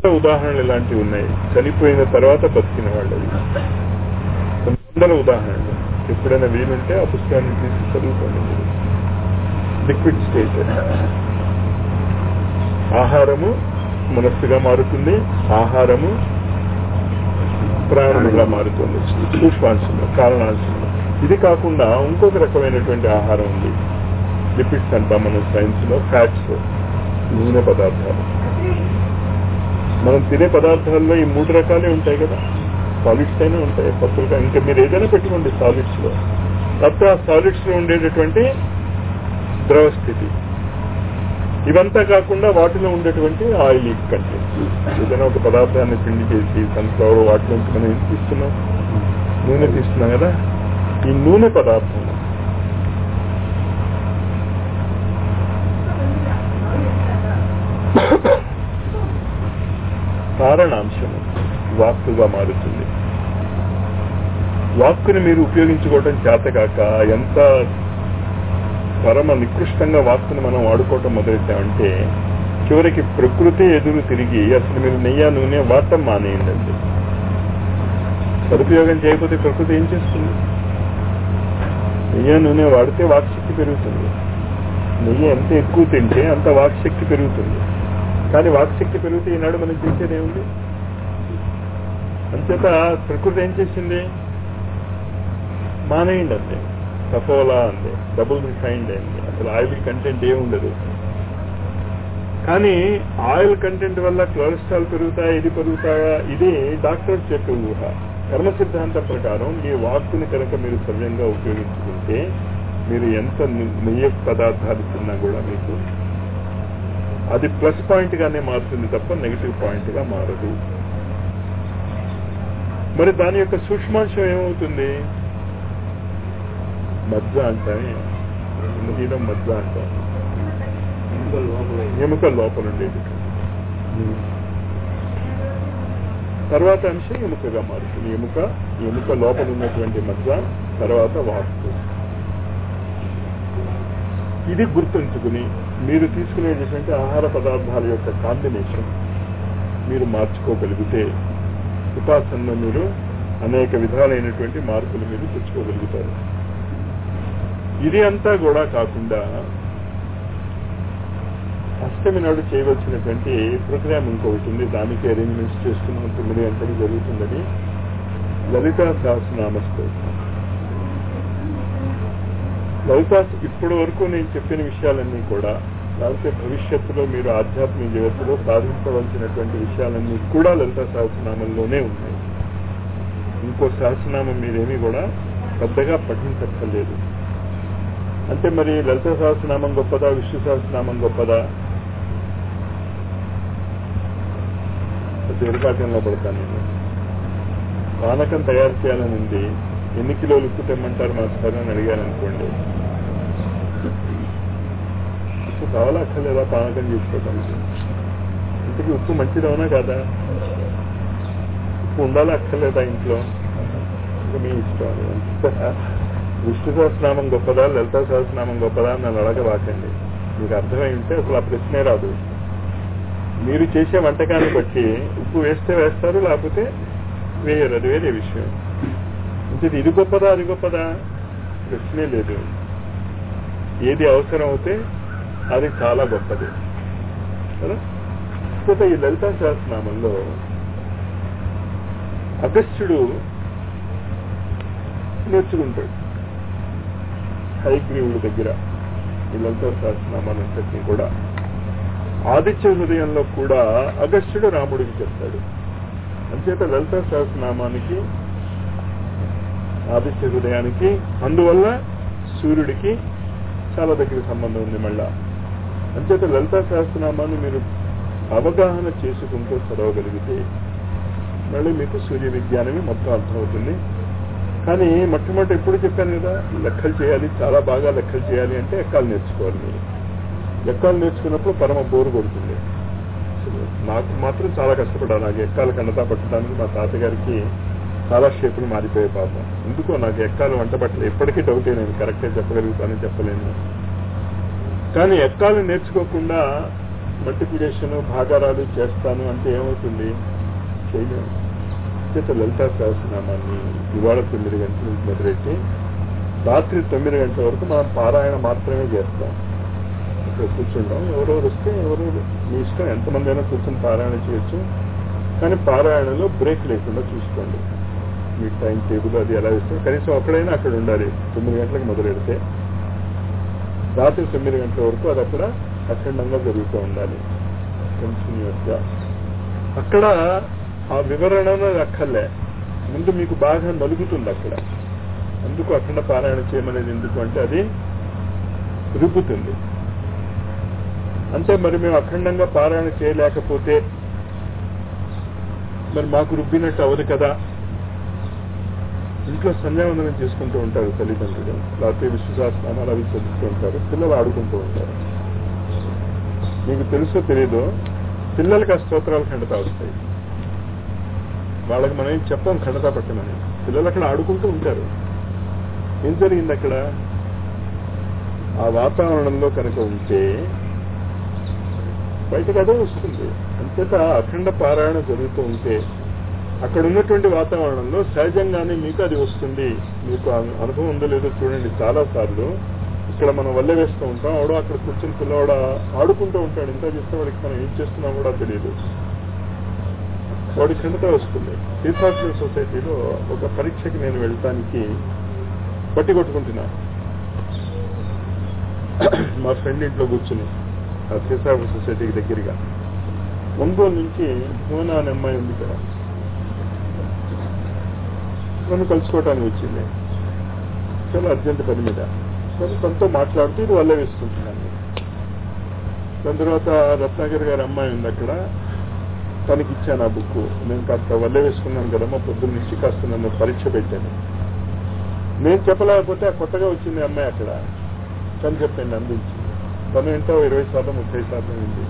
ఉదాహరణలు ఇలాంటివి ఉన్నాయి చనిపోయిన తర్వాత బతికిన వాళ్ళవి కొన్ని వందల ఉదాహరణలు ఎప్పుడైనా వీలుంటే ఆ పుస్తకాన్ని తీసి చదువుకోండి మీరు లిక్విడ్ స్టేట్ ఆహారము మనస్సుగా మారుతుంది ఆహారము ప్రాణముగా మారుతుంది సూక్ష్మాంశంలో కారణాంశంలో ఇది కాకుండా ఇంకొక రకమైనటువంటి ఆహారం ఉంది లిపిడ్స్ అంటాం మనం సైన్స్ లో ఫ్యాట్స్ నూనె పదార్థాలు మనం తినే పదార్థాల్లో ఈ మూడు రకాలే ఉంటాయి కదా సాలిడ్స్ అయినా ఉంటాయి పప్పులుగా ఇంకా మీరు ఏదైనా పెట్టుకోండి సాలిడ్స్ లో తప్ప ఆ సాలిడ్స్ లో ఉండేటటువంటి ద్రవ స్థితి ఇవంతా కాకుండా వాటిలో ఉండేటువంటి ఆయిల్ కంటెంట్ ఏదైనా ఒక పదార్థాన్ని పిండి చేసి సన్ఫ్లవర్ వాటిలోంచి మనం ఏం తీస్తున్నాం నూనె తీస్తున్నాం కదా ఈ నూనె పదార్థం కారణాంశము వాక్కుగా మారుతుంది వాక్కుని మీరు ఉపయోగించుకోవటం చేతకాక ఎంత పరమ నికృష్టంగా వాక్కుని మనం వాడుకోవటం మొదలెట్టామంటే చివరికి ప్రకృతి ఎదురు తిరిగి అసలు మీరు నెయ్యి నూనె వాడటం మానేయండి సదుపయోగం చేయకపోతే ప్రకృతి ఏం చేస్తుంది నెయ్యి నూనె వాడితే వాక్శక్తి పెరుగుతుంది నెయ్యి ఎంత ఎక్కువ తింటే అంత వాక్శక్తి పెరుగుతుంది కానీ వాక్శక్తి పెరిగితే ఈనాడు మనం చేసేది ఏముంది అంచేత ప్రకృతి ఏం చేసింది మానేయండి అంతే సఫోలా అంతే డబుల్ రిఫైన్డ్ అయింది అసలు ఆయిల్ కంటెంట్ ఏముండదు కానీ ఆయిల్ కంటెంట్ వల్ల కొలెస్ట్రాల్ పెరుగుతాయా ఇది పెరుగుతాయా ఇది డాక్టర్ చెప్పే ఊహ కర్మ సిద్ధాంతం ప్రకారం మీ వాక్కుని కనుక మీరు సవ్యంగా ఉపయోగించుకుంటే మీరు ఎంత నెయ్యి పదార్థాలు తిన్నా కూడా మీకు అది ప్లస్ పాయింట్ గానే మారుతుంది తప్ప నెగిటివ్ పాయింట్ గా మారదు మరి దాని యొక్క సూక్ష్మాంశం ఏమవుతుంది మజ్జ అంటామే హిందీలో మజ్జ అంటాం ఎముక లోపల ఉండేది తర్వాత అంశం ఎముకగా మారుతుంది ఎముక ఎముక లోపల ఉన్నటువంటి మజ్జ తర్వాత వాస్తు ఇది గుర్తుంచుకుని మీరు తీసుకునేటటువంటి ఆహార పదార్థాల యొక్క కాంబినేషన్ మీరు మార్చుకోగలిగితే ఉపాసనలో మీరు అనేక విధాలైనటువంటి మార్పులు మీరు తెచ్చుకోగలుగుతారు ఇది అంతా కూడా కాకుండా అష్టమి నాడు చేయవలసినటువంటి ప్రోగ్రామ్ ఇంకొకటి ఉంది దానికి అరేంజ్మెంట్స్ చేస్తున్నాం తొమ్మిది గంటలకు జరుగుతుందని లలితా సహస్రనామ స్తోత్రం లలితా ఇప్పటి వరకు నేను చెప్పిన విషయాలన్నీ కూడా లేకపోతే భవిష్యత్తులో మీరు ఆధ్యాత్మిక జగత్తులో సాధించవలసినటువంటి విషయాలన్నీ కూడా లలితా సహస్రనామంలోనే ఉన్నాయి ఇంకో సహస్రనామం మీరేమీ కూడా పెద్దగా పఠించక్కర్లేదు అంటే మరి లలిత సహస్రనామం గొప్పదా విష్ణు సహస్రనామం గొప్పదా దీర్ఘాటంలో పడతాను నేను పానకం తయారు చేయాలని ఉంది ఎన్ని కిలోలు ఉప్పు తెమ్మంటారు మాస్టర్ అని అడిగాను అనుకోండి ఉప్పు కావాలా అక్కర్లేదా పానకం చేసుకోవడానికి ఇంటికి ఉప్పు మంచిదవునా కాదా ఉప్పు ఉండాలా అక్కర్లేదా ఇంట్లో ఇంకా మీ ఇష్టం విష్ణు సహస్రనామం గొప్పదా లలితా సహస్రనామం గొప్పదా అని నన్ను అడగబాకండి మీకు అర్థమై ఉంటే అసలు ఆ ప్రశ్నే రాదు మీరు చేసే వంటకాన్ని బట్టి ఉప్పు వేస్తే వేస్తారు లేకపోతే వేయరు అది వేరే విషయం అంటే ఇది గొప్పదా అది గొప్పదా ప్రశ్నే లేదు ఏది అవసరం అవుతే అది చాలా గొప్పది కదా కాకపోతే ఈ లలితా సహస్రనామంలో అగస్త్యుడు నేర్చుకుంటాడు హైగ్రీవుడి దగ్గర ఈ లలితా సహస్రనామాలంతటినీ కూడా ఆదిత్య హృదయంలో కూడా అగస్త్యుడు రాముడికి చెప్తాడు అంచేత లలితా సహస్రనామానికి ఆదిత్య హృదయానికి అందువల్ల సూర్యుడికి చాలా దగ్గర సంబంధం ఉంది మళ్ళా అంచేత లలితా సహస్రనామాన్ని మీరు అవగాహన చేసుకుంటూ చదవగలిగితే మళ్ళీ మీకు సూర్య విజ్ఞానమే మొత్తం అర్థమవుతుంది కానీ మొట్టమొదటి ఎప్పుడు చెప్పాను కదా లెక్కలు చేయాలి చాలా బాగా లెక్కలు చేయాలి అంటే ఎక్కాలు నేర్చుకోవాలి మీరు ఎక్కాలు నేర్చుకున్నప్పుడు పరమ బోరు కొడుతుంది నాకు మాత్రం చాలా కష్టపడ్డాను నాకు ఎక్కాలు కన్నతా పట్టడానికి మా తాతగారికి చాలా షేపులు మారిపోయే పాపం ఎందుకో నాకు ఎక్కాలు వంట పట్టలేదు ఎప్పటికీ డౌటే నేను కరెక్టే చెప్పగలుగుతానని చెప్పలేను కానీ ఎక్కాలు నేర్చుకోకుండా మల్టిప్లికేషన్ భాగారాలు చేస్తాను అంటే ఏమవుతుంది చేయలేము చేత లలితా సహస్రనామాన్ని ఇవాళ తొమ్మిది గంటల నుంచి మొదలెట్టి రాత్రి తొమ్మిది గంటల వరకు మనం పారాయణ మాత్రమే చేస్తాం ఇక్కడ కూర్చుంటాం ఎవరెవరు వస్తే ఎవరెవరు మీ ఇష్టం ఎంతమంది అయినా కూర్చొని పారాయణ చేయొచ్చు కానీ పారాయణలో బ్రేక్ లేకుండా చూసుకోండి మీ టైం టేబుల్ అది ఎలా ఇస్తాం కనీసం అక్కడైనా అక్కడ ఉండాలి తొమ్మిది గంటలకు మొదలెడితే రాత్రి తొమ్మిది గంటల వరకు అది అక్కడ అఖండంగా జరుగుతూ ఉండాలి కంటిన్యూస్ గా అక్కడ ఆ వివరణ అక్కర్లే ముందు మీకు బాగా నలుగుతుంది అక్కడ అందుకు అఖండ పారాయణ చేయమనేది ఎందుకు అంటే అది రుబ్బుతుంది అంటే మరి మేము అఖండంగా పారాయణ చేయలేకపోతే మరి మాకు రుబ్బినట్టు అవదు కదా ఇంట్లో సంధ్యావందనం చేసుకుంటూ ఉంటారు తల్లిదండ్రులు లేకపోతే విశ్వశాస్త్రాలు అవి చదువుతూ ఉంటారు పిల్లలు ఆడుకుంటూ ఉంటారు మీకు తెలుసో తెలీదో పిల్లలకి ఆ స్తోత్రాలు ఖండత వస్తాయి వాళ్ళకి మనం ఏం చెప్పాం ఖండత పట్టమని పిల్లలు అక్కడ ఆడుకుంటూ ఉంటారు ఏం జరిగింది అక్కడ ఆ వాతావరణంలో కనుక ఉంటే బయటకు అదే వస్తుంది అంతేత అఖండ పారాయణ జరుగుతూ ఉంటే అక్కడ ఉన్నటువంటి వాతావరణంలో సహజంగానే మీకు అది వస్తుంది మీకు అను- అనుభవం ఉందో లేదో చూడండి చాలా సార్లు ఇక్కడ మనం వల్ల వేస్తూ ఉంటాం ఆవిడ అక్కడ కూర్చొని పిల్లవాడ ఆడుకుంటూ ఉంటాడు ఎంత చేస్తే వాడికి మనం ఏం చేస్తున్నాం కూడా తెలియదు వాడి ఖండత వస్తుంది తీర్థాశ్రమ సొసైటీలో ఒక పరీక్షకి నేను వెళ్ళటానికి బట్టి కొట్టుకుంటున్నా మా ఫ్రెండ్ ఇంట్లో కూర్చుని ఆ తీర్థాశ్రమ సొసైటీకి దగ్గరగా ఒంగోలు నుంచి భువన అనే అమ్మాయి ఉంది కదా నన్ను కలుసుకోవటానికి వచ్చింది చాలా అర్జెంట్ పని మీద నేను తనతో మాట్లాడుతూ ఇది వల్ల వేసుకుంటున్నాను దాని తర్వాత రత్నాకర్ గారి అమ్మాయి ఉంది అక్కడ తనకి ఇచ్చాను ఆ బుక్ నేను కాస్త వల్ల వేసుకున్నాను కదమ్మా పొద్దున్న నుంచి కాస్త నన్ను పరీక్ష పెట్టాను నేను చెప్పలేకపోతే ఆ కొత్తగా వచ్చింది అమ్మాయి అక్కడ తను చెప్పండి అందించి తను ఏంటో ఇరవై శాతం ముప్పై శాతం ఉంది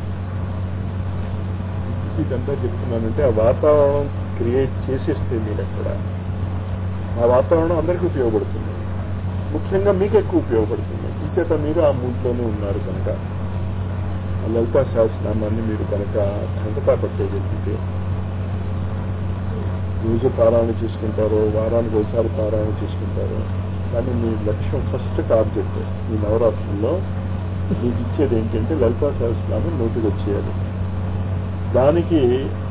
ఇదంతా చెప్తున్నానంటే ఆ వాతావరణం క్రియేట్ చేసేస్తే మీరు అక్కడ ఆ వాతావరణం అందరికీ ఉపయోగపడుతుంది ముఖ్యంగా మీకు ఎక్కువ ఉపయోగపడుతుంది ఇంచేత మీరు ఆ మూడ్లోనే ఉన్నారు కనుక ఆ లలితా సహస్రనామాన్ని మీరు కనుక ఖండతా పట్టేయగలిగితే రోజు పారాయణ చేసుకుంటారో వారానికి ఒకసారి పారాయణ చేసుకుంటారో కానీ మీ లక్ష్యం ఫస్ట్ టార్గెట్ ఈ నవరాత్రుల్లో మీకు ఇచ్చేది ఏంటంటే లలితా సహస్రనామం నోటికి వచ్చేయాలి దానికి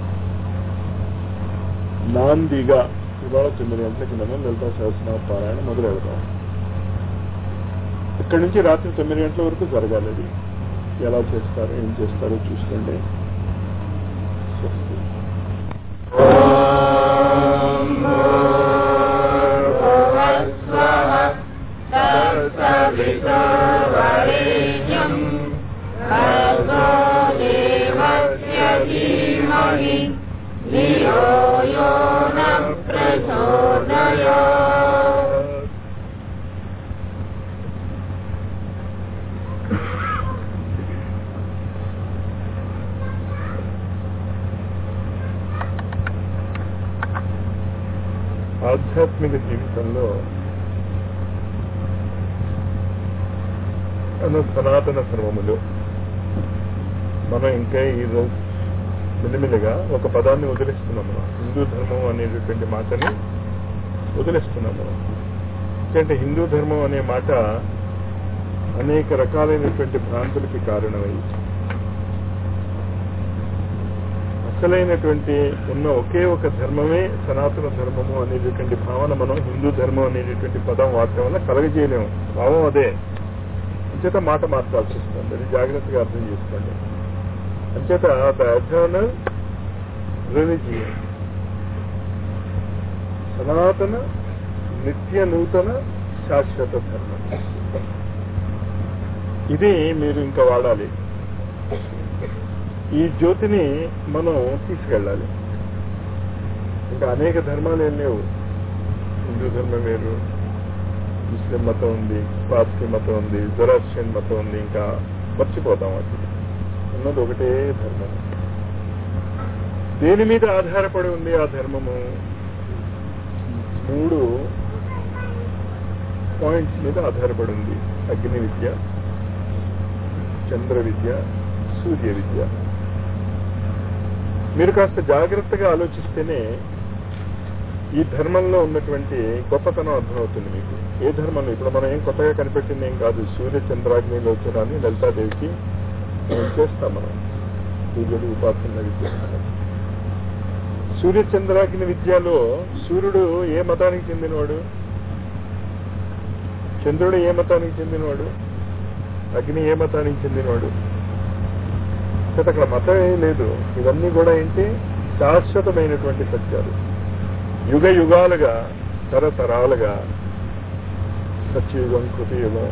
నాందిగా ఇవాళ తొమ్మిది గంటలకి మనం లలితా సహస్రనామ పారాయణ మొదలు పెడతాం ఇక్కడి నుంచి రాత్రి తొమ్మిది గంటల వరకు జరగాలి అది ఎలా చేస్తారు ఏం చేస్తారో చూసుకోండి స్వస్తి. तत्सवितुर्वरेण्यम् भर्गो देवस्य धीमहि धियो यो न प्रचोदयात् ఆధ్యాత్మిక జీవితంలో అను సనాతన ధర్మములు మనం ఇంకా ఈ రోజు మెల్లిమెల్లిగా ఒక పదాన్ని వదిలేస్తున్నాం మనం హిందూ ధర్మం అనేటటువంటి మాటని వదిలేస్తున్నాం మనం ఎందుకంటే హిందూ ధర్మం అనే మాట అనేక రకాలైనటువంటి భ్రాంతులకి కారణమై అసలైనటువంటి ఉన్న ఒకే ఒక ధర్మమే సనాతన ధర్మము అనేటటువంటి భావన మనం హిందూ ధర్మం అనేటటువంటి పదం వాడటం వల్ల కలగజేయలేము భావం అదే అంచేత మాట మార్చాల్సి వస్తుంది అది జాగ్రత్తగా అర్థం చేసుకోండి అంచేత ద ఎటర్నల్ రిలిజియన్ సనాతన నిత్య నూతన శాశ్వత ధర్మం ఇది మీరు ఇంకా వాడాలి ఈ జ్యోతిని మనం తీసుకెళ్ళాలి ఇంకా అనేక ధర్మాలు ఏం లేవు హిందూ ధర్మం వేరు ముస్లిం మతం ఉంది పార్సీ మతం ఉంది జొరాస్ట్రియన్ మతం ఉంది ఇంకా మర్చిపోతాం అది ఉన్నది ఒకటే ధర్మం దేని మీద ఆధారపడి ఉంది ఆ ధర్మము మూడు పాయింట్స్ మీద ఆధారపడి ఉంది అగ్ని విద్య చంద్ర విద్య సూర్య విద్య మీరు కాస్త జాగ్రత్తగా ఆలోచిస్తేనే ఈ ధర్మంలో ఉన్నటువంటి గొప్పతనం అర్థమవుతుంది మీకు ఏ ధర్మంలో ఇప్పుడు మనం ఏం కొత్తగా కనిపెట్టింది ఏం కాదు సూర్య చంద్రాగ్ని లోచనాన్ని లలితాదేవికి మనం చేస్తాం మనం పూజలు ఉపాసన విద్య సూర్య చంద్రాగ్ని విద్యలో సూర్యుడు ఏ మతానికి చెందినవాడు చంద్రుడు ఏ మతానికి చెందినవాడు అగ్ని ఏ మతానికి చెందినవాడు కాబట్టి అక్కడ మతం ఏం లేదు ఇవన్నీ కూడా ఏంటి శాశ్వతమైనటువంటి సత్యాలు యుగ యుగాలుగా తరతరాలుగా సత్యయుగం కృతయుగం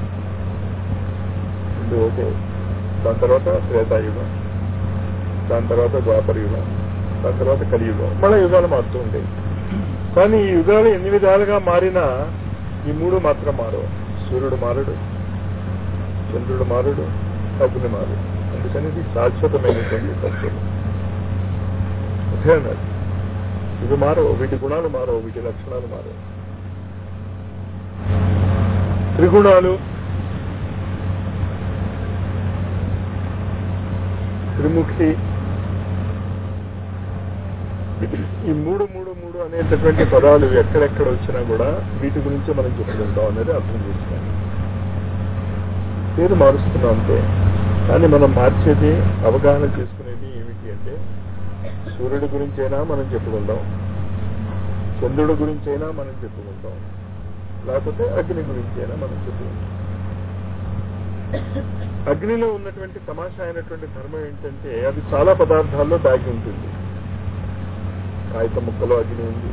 ఇది ఓకే దాని తర్వాత త్రేతాయుగం దాని తర్వాత ద్వాపర యుగం దాని తర్వాత కలియుగం మళ్ళీ యుగాలు మారుతూ ఉంటాయి కానీ ఈ యుగాలు ఎన్ని విధాలుగా మారినా ఈ మూడు మాత్రం మారవు సూర్యుడు మారడు చంద్రుడు మారడు అగ్ని మారడు అందుకని ఇది శాశ్వతమైనటువంటి సత్యం ఓకే ఇవి మారవు వీటి గుణాలు మారవు వీటి లక్షణాలు మారవు త్రిగుణాలు త్రిముఖి ఈ మూడు మూడు మూడు అనేటటువంటి పదాలు ఎక్కడెక్కడ వచ్చినా కూడా వీటి గురించి మనం చెప్పుకుంటాం అనేది అర్థం చేసుకోవాలి పేరు మారుస్తున్నాం అంతే కానీ మనం మార్చేది అవగాహన చేసుకునేది ఏమిటి అంటే సూర్యుడి గురించైనా మనం చెప్పుకుందాం చంద్రుడి గురించైనా మనం చెప్పుకుంటాం లేకపోతే అగ్ని గురించైనా మనం చెప్పుకుంటాం అగ్నిలో ఉన్నటువంటి తమాషా అయినటువంటి ధర్మం ఏంటంటే అది చాలా పదార్థాల్లో దాగి ఉంటుంది కాగిత ముక్కలో అగ్ని ఉంది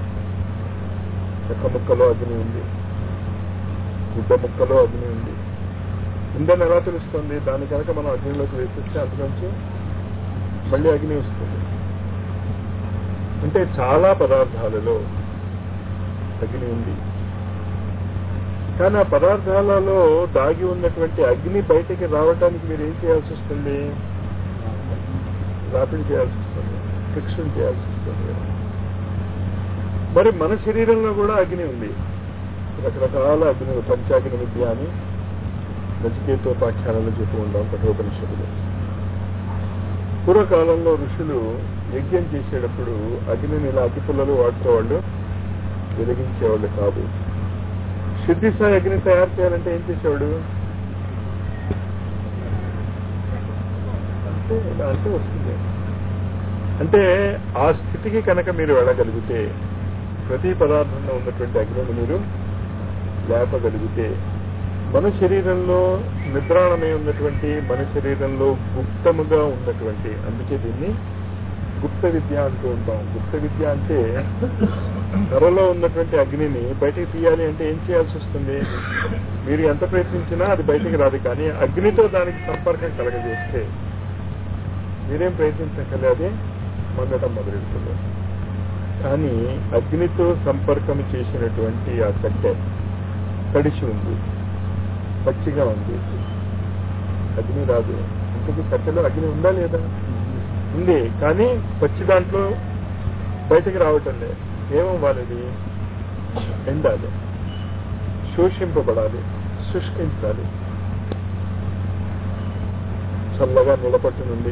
చెక్క ముక్కలో అగ్ని ఉంది గుడ్డ ముక్కలో అగ్ని ఉంది ఉందని ఎలా తెలుస్తుంది దాని కనుక మనం అగ్నిలోకి వేసిస్తే అందులోంచి మళ్ళీ అగ్ని వస్తుంది అంటే చాలా పదార్థాలలో అగ్ని ఉంది కానీ ఆ పదార్థాలలో దాగి ఉన్నటువంటి అగ్ని బయటికి రావడానికి మీరు ఏం చేయాల్సి వస్తుంది రాపిడి చేయాల్సి వస్తుంది ఫ్రిక్షన్ చేయాల్సి వస్తుంది మరి మన శరీరంలో కూడా అగ్ని ఉంది రకరకాల అగ్ని పంచాగ్ని విద్య అని నచికేతోపాఖ్యానాలు చెప్పి ఉంటాం కఠోపనిషత్తులు పూర్వకాలంలో ఋషులు యజ్ఞం చేసేటప్పుడు అగ్నిని ఇలా అగ్గిపుల్లలు వాడుకోవాళ్ళు వెలిగించేవాళ్ళు కాదు శుద్ధిస్థాయి అగ్ని తయారు చేయాలంటే ఏం చేసేవాడు అంటే ఇలా అంటే వస్తుంది అంటే ఆ స్థితికి కనుక మీరు వెళ్ళగలిగితే ప్రతి పదార్థంలో ఉన్నటువంటి అగ్నిని మీరు లేపగలిగితే మన శరీరంలో నిద్రాణమై ఉన్నటువంటి మన శరీరంలో గుప్తముగా ఉన్నటువంటి అందుకే దీన్ని గుప్త విద్య అంటూ ఉంటాం గుప్త విద్య అంటే ధరలో ఉన్నటువంటి అగ్నిని బయటికి తీయాలి అంటే ఏం చేయాల్సి వస్తుంది మీరు ఎంత ప్రయత్నించినా అది బయటికి రాదు కానీ అగ్నితో దానికి సంపర్కం కలగజేస్తే మీరేం ప్రయత్నించగలే అది మండటం మొదలెడుతుంది కానీ అగ్నితో సంపర్కం చేసినటువంటి ఆ కట్టె తడిచి ఉంది పచ్చిగా ఉంది అగ్ని రాదు ఇంతకీ కట్టెలో అగ్ని ఉందా లేదా ఉంది కానీ పచ్చి దాంట్లో బయటకు రావటం లేదు ఏమవ్వాలి ఎండాలి శోషింపబడాలి శుష్కించాలి చల్లగా నిలబట్టునుంది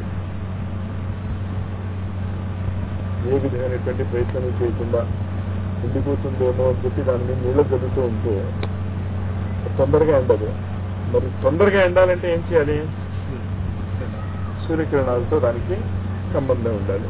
ఏ విధమైనటువంటి ప్రయత్నం చేయకుండా ఎండిపోతుందేమో అని చెప్పి దాని మీద నీళ్ళు జరుగుతూ ఉంటే తొందరగా ఎండదు మరి తొందరగా ఎండాలంటే ఏం చేయాలి సూర్యకిరణాలతో దానికి సంబంధం ఉండాలి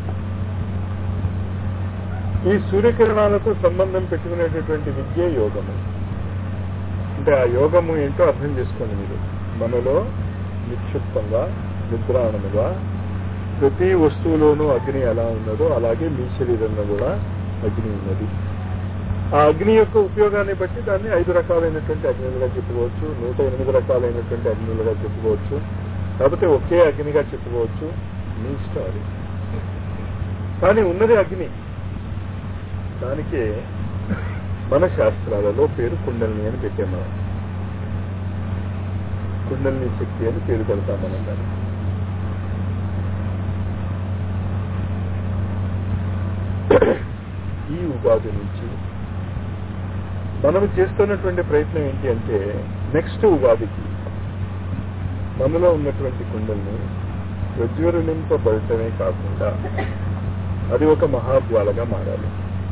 ఈ సూర్యకిరణాలతో సంబంధం పెట్టుకునేటటువంటి విద్య యోగము అంటే ఆ యోగము ఏంటో అర్థం చేసుకోండి మీరు మనలో నిక్షిప్తంగా నిద్రాణముగా ప్రతి వస్తువులోనూ అగ్ని ఎలా ఉన్నదో అలాగే మీ శరీరంలో కూడా అగ్ని ఉన్నది ఆ అగ్ని యొక్క ఉపయోగాన్ని బట్టి దాన్ని ఐదు రకాలైనటువంటి అగ్నులుగా చెప్పుకోవచ్చు నూట ఎనిమిది రకాలైనటువంటి అగ్నులుగా చెప్పుకోవచ్చు కాకపోతే ఒకే అగ్నిగా చెప్పుకోవచ్చు మీ ఇష్టం అది కానీ ఉన్నది అగ్ని దానికి మన శాస్త్రాలలో పేరు కుండలిని అని పెట్టాం మనం కుండలిని శక్తి అని పేరు పెడతాం మనం దానికి ఈ ఉపాధి నుంచి మనం చేస్తున్నటువంటి ప్రయత్నం ఏంటి అంటే నెక్స్ట్ ఉగాదికి మనలో ఉన్నటువంటి కుండల్ని ప్రజ్వలింపబడటమే కాకుండా అది ఒక మహాజ్వాలగా మారాలి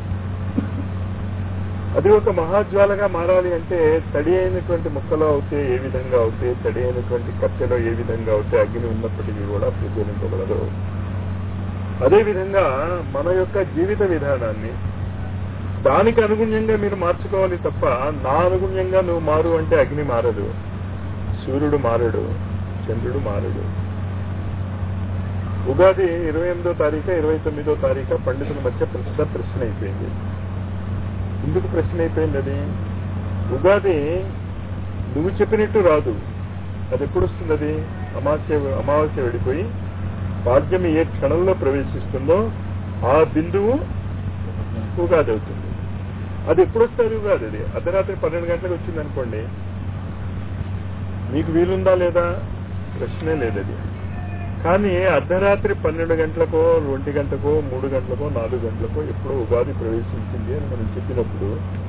అది ఒక మహాజ్వాలగా మారాలి అంటే తడి అయినటువంటి ముక్కలో అవుతే ఏ విధంగా అవుతే తడి అయినటువంటి కట్టెలో ఏ విధంగా అవుతే అగ్ని ఉన్నప్పటికీ కూడా ప్రజ్వలింపబడదు అదేవిధంగా మన యొక్క జీవిత విధానాన్ని దానికి అనుగుణ్యంగా మీరు మార్చుకోవాలి తప్ప నా అనుగుణ్యంగా నువ్వు మారు అంటే అగ్ని మారదు సూర్యుడు మారడు చంద్రుడు మారడు ఉగాది ఇరవై ఎనిమిదో తారీఖు ఇరవై తొమ్మిదో తారీఖు పండితుల మధ్య ప్రస్తుత ప్రశ్న అయిపోయింది ఎందుకు ప్రశ్న అయిపోయింది అది ఉగాది నువ్వు చెప్పినట్టు రాదు అది ఎప్పుడు వస్తుంది అది అమావాస్య అమావాస్య వెళ్ళిపోయి భాగ్యం ఏ క్షణంలో ప్రవేశిస్తుందో ఆ బిందువు ఉగాది అవుతుంది అది ఎప్పుడు వస్తుంది ఉగాది అది అర్ధరాత్రి పన్నెండు గంటలకు వచ్చింది అనుకోండి మీకు వీలుందా లేదా ప్రశ్నే లేదు అది కానీ అర్ధరాత్రి పన్నెండు గంటలకో ఒంటి గంటకో మూడు గంటలకో నాలుగు గంటలకో ఎప్పుడో ఉగాది ప్రవేశించింది అని మనం చెప్పినప్పుడు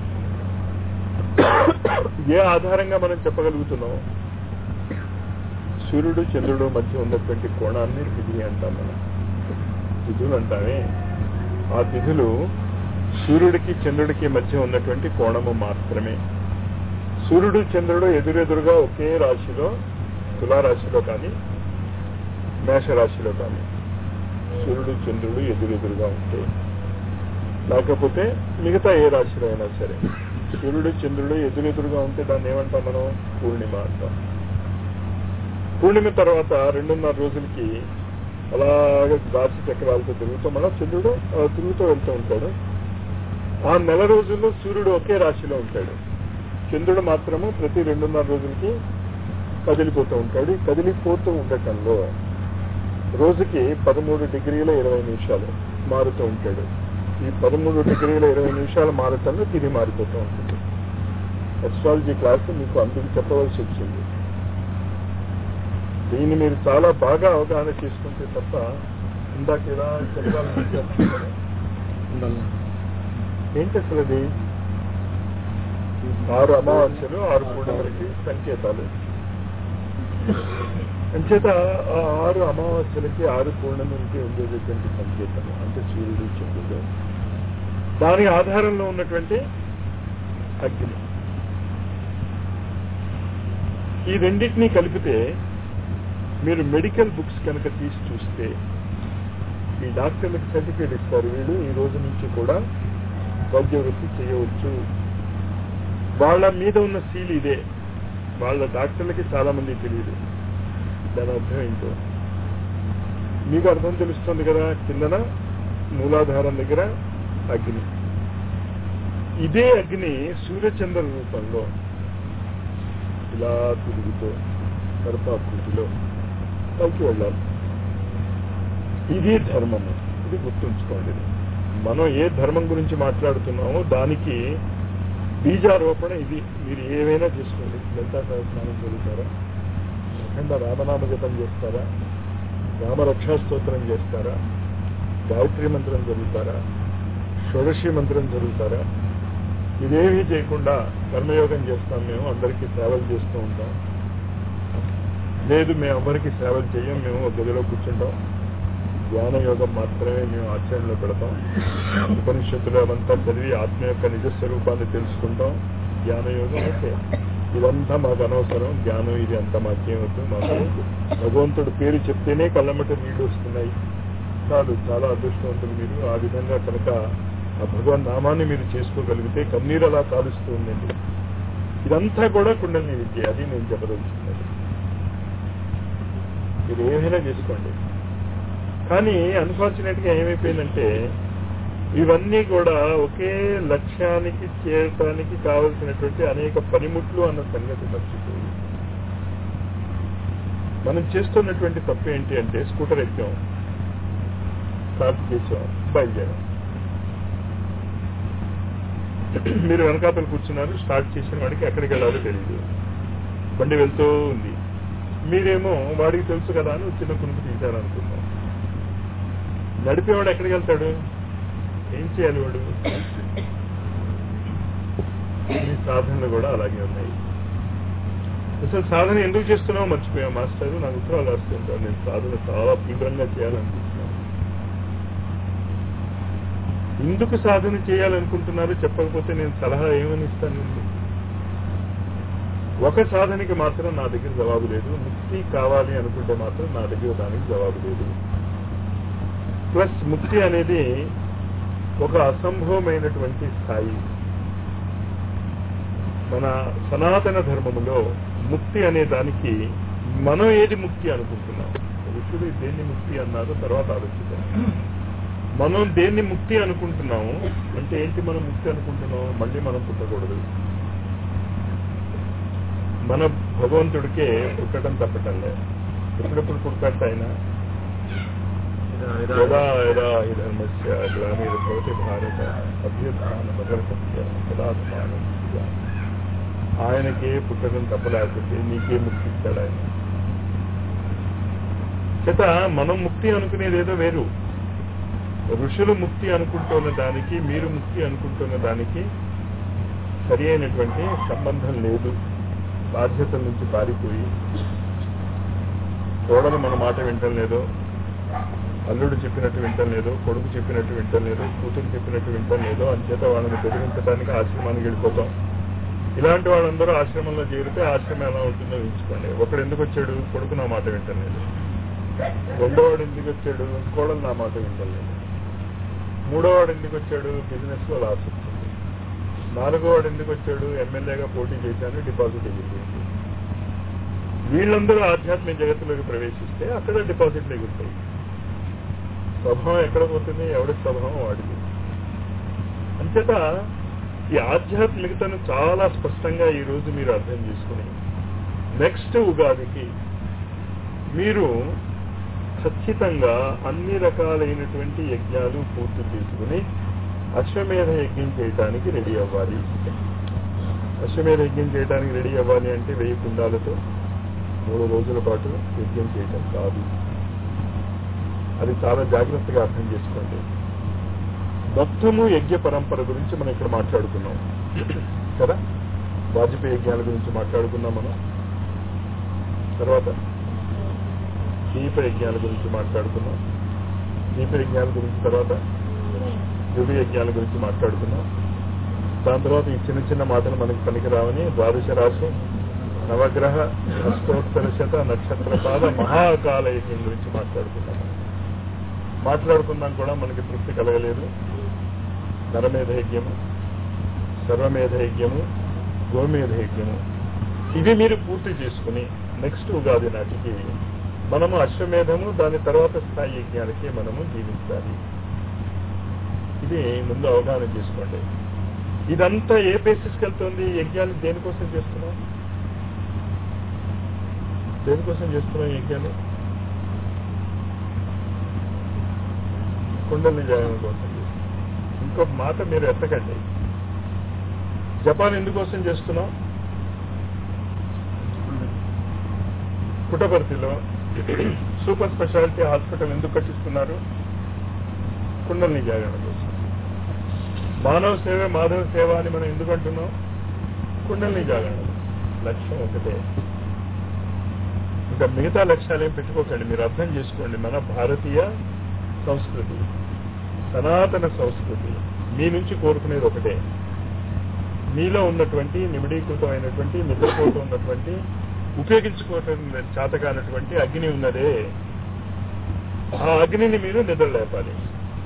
ఏ ఆధారంగా మనం చెప్పగలుగుతున్నాం సూర్యుడు చంద్రుడు మధ్య ఉన్నటువంటి కోణాన్ని తిథి అంటాం మనం తిథులు అంటామే ఆ తిథులు సూర్యుడికి చంద్రుడికి మధ్య ఉన్నటువంటి కోణము మాత్రమే సూర్యుడు చంద్రుడు ఎదురెదురుగా ఒకే రాశిలో తులారాశిలో కానీ మేషరాశిలో కానీ సూర్యుడు చంద్రుడు ఎదురెదురుగా ఉంటే లేకపోతే మిగతా ఏ రాశిలో అయినా సరే సూర్యుడు చంద్రుడు ఎదురెదురుగా ఉంటే దాన్ని ఏమంటాం మనం పూర్ణిమ అంటాం పూర్ణిమ తర్వాత రెండున్నర రోజులకి అలాగే రాశి చక్రాలతో తిరుగుతూ మళ్ళీ చంద్రుడు అలా తిరుగుతూ వెళ్తూ ఉంటాడు ఆ నెల రోజుల్లో సూర్యుడు ఒకే రాశిలో ఉంటాడు చంద్రుడు మాత్రము ప్రతి రెండున్నర రోజులకి కదిలిపోతూ ఉంటాడు ఈ కదిలిపోతూ ఉండటంలో రోజుకి పదమూడు డిగ్రీల ఇరవై నిమిషాలు మారుతూ ఉంటాడు ఈ పదమూడు డిగ్రీల ఇరవై నిమిషాలు మారటంలో తిరిగి మారిపోతూ ఉంటుంది ఎస్ట్రాలజీ క్లాస్ మీకు అందుకు చెప్పవలసి వచ్చింది దీన్ని మీరు చాలా బాగా అవగాహన చేసుకుంటే తప్ప ఇందాక ఇలా చెప్పాలని ఏంటి అసలు అది ఆరు అమావాస్యలు ఆరు పూర్ణిమలకి సంకేతాలు అంచేత ఆ ఆరు అమావాస్యలకి ఆరు పూర్ణిమలకి ఉండేటటువంటి సంకేతం అంటే సూర్యుడు చంద్రుడు దాని ఆధారంలో ఉన్నటువంటి అగ్ని ఈ రెండింటినీ కలిపితే మీరు మెడికల్ బుక్స్ కనుక తీసి చూస్తే ఈ డాక్టర్లకు సర్టిఫికేట్ ఇస్తారు వీళ్ళు ఈ రోజు నుంచి కూడా వైద్య వృత్తి చేయవచ్చు వాళ్ళ మీద ఉన్న సీల్ ఇదే వాళ్ళ డాక్టర్లకి చాలా మంది తెలియదు దాని అర్థం ఏంటో మీకు అర్థం తెలుస్తుంది కదా కిందన మూలాధారం దగ్గర అగ్ని ఇదే అగ్ని సూర్యచంద్ర రూపంలో ఇలా తిరుగుతూ సర్పాకృతిలో పైకి వెళ్ళాలి ఇది ధర్మము ఇది గుర్తుంచుకోండి మనం ఏ ధర్మం గురించి మాట్లాడుతున్నామో దానికి బీజారోపణ ఇది మీరు ఏవైనా చేసుకోండి లలితా సహస్రనామం చదువుతారా అఖండ రామనామ జపం చేస్తారా రామరక్షా స్తోత్రం చేస్తారా గాయత్రి మంత్రం చదువుతారా షోడశి మంత్రం చదువుతారా ఇదేమీ చేయకుండా కర్మయోగం చేస్తాం మేము అందరికీ సేవలు చేస్తూ ఉంటాం లేదు మేము ఎవరికి సేవలు చేయం మేము ఒక గదిలో కూర్చుంటాం ధ్యాన యోగం మాత్రమే మేము ఆచరణలో పెడతాం ఉపనిషత్తులు అవంతా చదివి ఆత్మ యొక్క నిజ స్వరూపాన్ని తెలుసుకుంటాం జ్ఞాన యోగం ఓకే ఇదంతా మాకు అనవసరం జ్ఞానం ఇది అంతా మాకేమవుతు మాకు భగవంతుడు పేరు చెప్తేనే కళ్ళమట నీళ్లు వస్తున్నాయి చాలు చాలా అదృష్టవంతులు మీరు ఆ విధంగా కనుక ఆ భగవన్ నామాన్ని మీరు చేసుకోగలిగితే కన్నీరు అలా కాలుస్తూ ఉండండి ఇదంతా కూడా కుండలిని విద్య అది నేను చెప్పదలుచుకున్నది మీరు ఏమైనా చేసుకోండి కానీ అన్ఫార్చునేట్ గా ఏమైపోయిందంటే ఇవన్నీ కూడా ఒకే లక్ష్యానికి చేరటానికి కావలసినటువంటి అనేక పనిముట్లు అన్న సంగతి మర్చిపోయి మనం చేస్తున్నటువంటి తప్పు ఏంటి అంటే స్కూటర్ ఎక్కాం స్టార్ట్ చేసాం బయలుదేరాం మీరు వెనకాతలు కూర్చున్నారు స్టార్ట్ చేసిన వాడికి ఎక్కడికి వెళ్ళాలో తెలియదు బండి వెళ్తూ ఉంది మీరేమో వాడికి తెలుసు కదా అని చిన్న కునుకు తీశారనుకుందాం నడిపేవాడు ఎక్కడికి వెళ్తాడు ఏం చేయాలి వాడు మీ సాధనలు కూడా అలాగే ఉన్నాయి అసలు సాధన ఎందుకు చేస్తున్నావు మర్చిపోయావు మాస్టర్ నాకు ఉత్తరాలు రాస్తుంటాను నేను సాధన చాలా తీవ్రంగా చేయాలనుకుంటున్నాను ఎందుకు సాధన చేయాలనుకుంటున్నారు చెప్పకపోతే నేను సలహా ఏమని ఇస్తాను ఒక సాధనకి మాత్రం నా దగ్గర జవాబు లేదు ముక్తి కావాలి అనుకుంటే మాత్రం నా దగ్గర దానికి జవాబు లేదు ప్లస్ ముక్తి అనేది ఒక అసంభవమైనటువంటి స్థాయి మన సనాతన ధర్మములో ముక్తి అనే దానికి మనం ఏది ముక్తి అనుకుంటున్నాం ఋషులు దేన్ని ముక్తి అన్నారు తర్వాత ఆలోచిద్దాం మనం దేన్ని ముక్తి అనుకుంటున్నాము అంటే ఏంటి మనం ముక్తి అనుకుంటున్నాం మళ్ళీ మనం పుట్టకూడదు మన భగవంతుడికే పుట్టడం తప్పటం లేదు ఎప్పుడెప్పుడు పుడతాట ఆయన యదా యదా హి ధర్మస్య గ్లానిర్భవతి భారత అభ్యుత్థాన భగవత్య సదాత్మానం సృజామి. ఆయనకే పుట్టడం తప్పలేకపోతే నీకే ముక్తి ఇస్తాడు ఆయన చేత మనం ముక్తి అనుకునేది ఏదో వేరు ఋషులు ముక్తి అనుకుంటున్న దానికి మీరు ముక్తి అనుకుంటున్న దానికి సరి అయినటువంటి సంబంధం లేదు బాధ్యతల నుంచి పారిపోయి కోడలు మన మాట వింటం లేదు అల్లుడు చెప్పినట్టు వింటం లేదు కొడుకు చెప్పినట్టు వింటం లేదు కూతురు చెప్పినట్టు వింటం లేదు అంచేత వాళ్ళని బెదిరించడానికి ఆశ్రమానికి వెళ్ళిపోతాం ఇలాంటి వాళ్ళందరూ ఆశ్రమంలో చేరితే ఆశ్రమం ఎలా ఉంటుందో ఊహించుకోండి ఒకడు ఎందుకు వచ్చాడు కొడుకు నా మాట వింటం లేదు రెండోవాడు ఎందుకు వచ్చాడు కోడలు నా మాట వింటం లేదు మూడోవాడు ఎందుకు వచ్చాడు బిజినెస్ లో లాస్ వచ్చింది నాలుగోవాడు ఎందుకు వచ్చాడు ఎమ్మెల్యేగా పోటీ చేశాను డిపాజిట్ ఎగిరిపోయింది వీళ్ళందరూ ఆధ్యాత్మిక జగత్తులోకి ప్రవేశిస్తే అక్కడ డిపాజిట్లు ఎగురుతాయి స్వభావం ఎక్కడ పోతుంది ఎవడి స్వభావం వాడిది అంచేత ఈ ఆధ్యాత్మికతను చాలా స్పష్టంగా ఈ రోజు మీరు అర్థం చేసుకుని నెక్స్ట్ ఉగాదికి మీరు ఖచ్చితంగా అన్ని రకాలైనటువంటి యజ్ఞాలు పూర్తి చేసుకుని అశ్వమేధ యజ్ఞం చేయటానికి రెడీ అవ్వాలి అశ్వమేధ యజ్ఞం చేయడానికి రెడీ అవ్వాలి అంటే వెయ్యి కుండాలతో మూడు రోజుల పాటు యజ్ఞం చేయటం కాదు అది చాలా జాగ్రత్తగా అర్థం చేసుకోండి మొత్తము యజ్ఞ పరంపర గురించి మనం ఇక్కడ మాట్లాడుకున్నాం కదా వాజపేయి యజ్ఞాల గురించి మాట్లాడుకున్నాం మనం తర్వాత దీప యజ్ఞాల గురించి మాట్లాడుకున్నాం దీప యజ్ఞాల గురించి తర్వాత యుగ యజ్ఞాల గురించి మాట్లాడుకున్నాం దాని తర్వాత ఈ చిన్న చిన్న మాటలు మనకి పనికి రావని ద్వాదశ రాశి నవగ్రహ అష్టోత్తర శత నక్షత్రపాద మహాకాల యజ్ఞం గురించి మాట్లాడుకున్నాం మాట్లాడుకున్నాం కూడా మనకి తృప్తి కలగలేదు నరమేధ యజ్ఞము సర్వమేధ యజ్ఞము గోమేధ యజ్ఞము ఇవి మీరు పూర్తి చేసుకుని నెక్స్ట్ ఉగాది నాటికి మనము అశ్వమేధము దాని తర్వాత స్థాయి యజ్ఞాలకి మనము జీవించాలి ఇది ముందు అవగాహన చేసుకోండి ఇదంతా ఏ బేసిస్కి వెళ్తుంది ఈ యజ్ఞాలు దేనికోసం చేస్తున్నాం దేనికోసం చేస్తున్నాం ఈ యజ్ఞాలు కుండలి జయం కోసం చేస్తున్నాం ఇంకొక మాట మీరు ఎత్తకండి జపాన్ ఎందుకోసం చేస్తున్నాం పుట్టపర్తిలో సూపర్ స్పెషాలిటీ హాస్పిటల్ ఎందుకు కట్టిస్తున్నారు కుండలిని జాగరణ కోసం మానవ సేవ మాధవ సేవ అని మనం ఎందుకు అంటున్నాం కుండలిని జాగరణ లక్ష్యం ఒకటే ఇంకా మిగతా లక్ష్యాలు ఏం పెట్టుకోకండి మీరు అర్థం చేసుకోండి మన భారతీయ సంస్కృతి సనాతన సంస్కృతి మీ నుంచి కోరుకునేది ఒకటే మీలో ఉన్నటువంటి నిమిడీకృతమైనటువంటి నిద్రపోతూ ఉన్నటువంటి ఉపయోగించుకోవటం చేతకానటువంటి అగ్ని ఉన్నదే ఆ అగ్నిని మీరు నిద్ర లేపాలి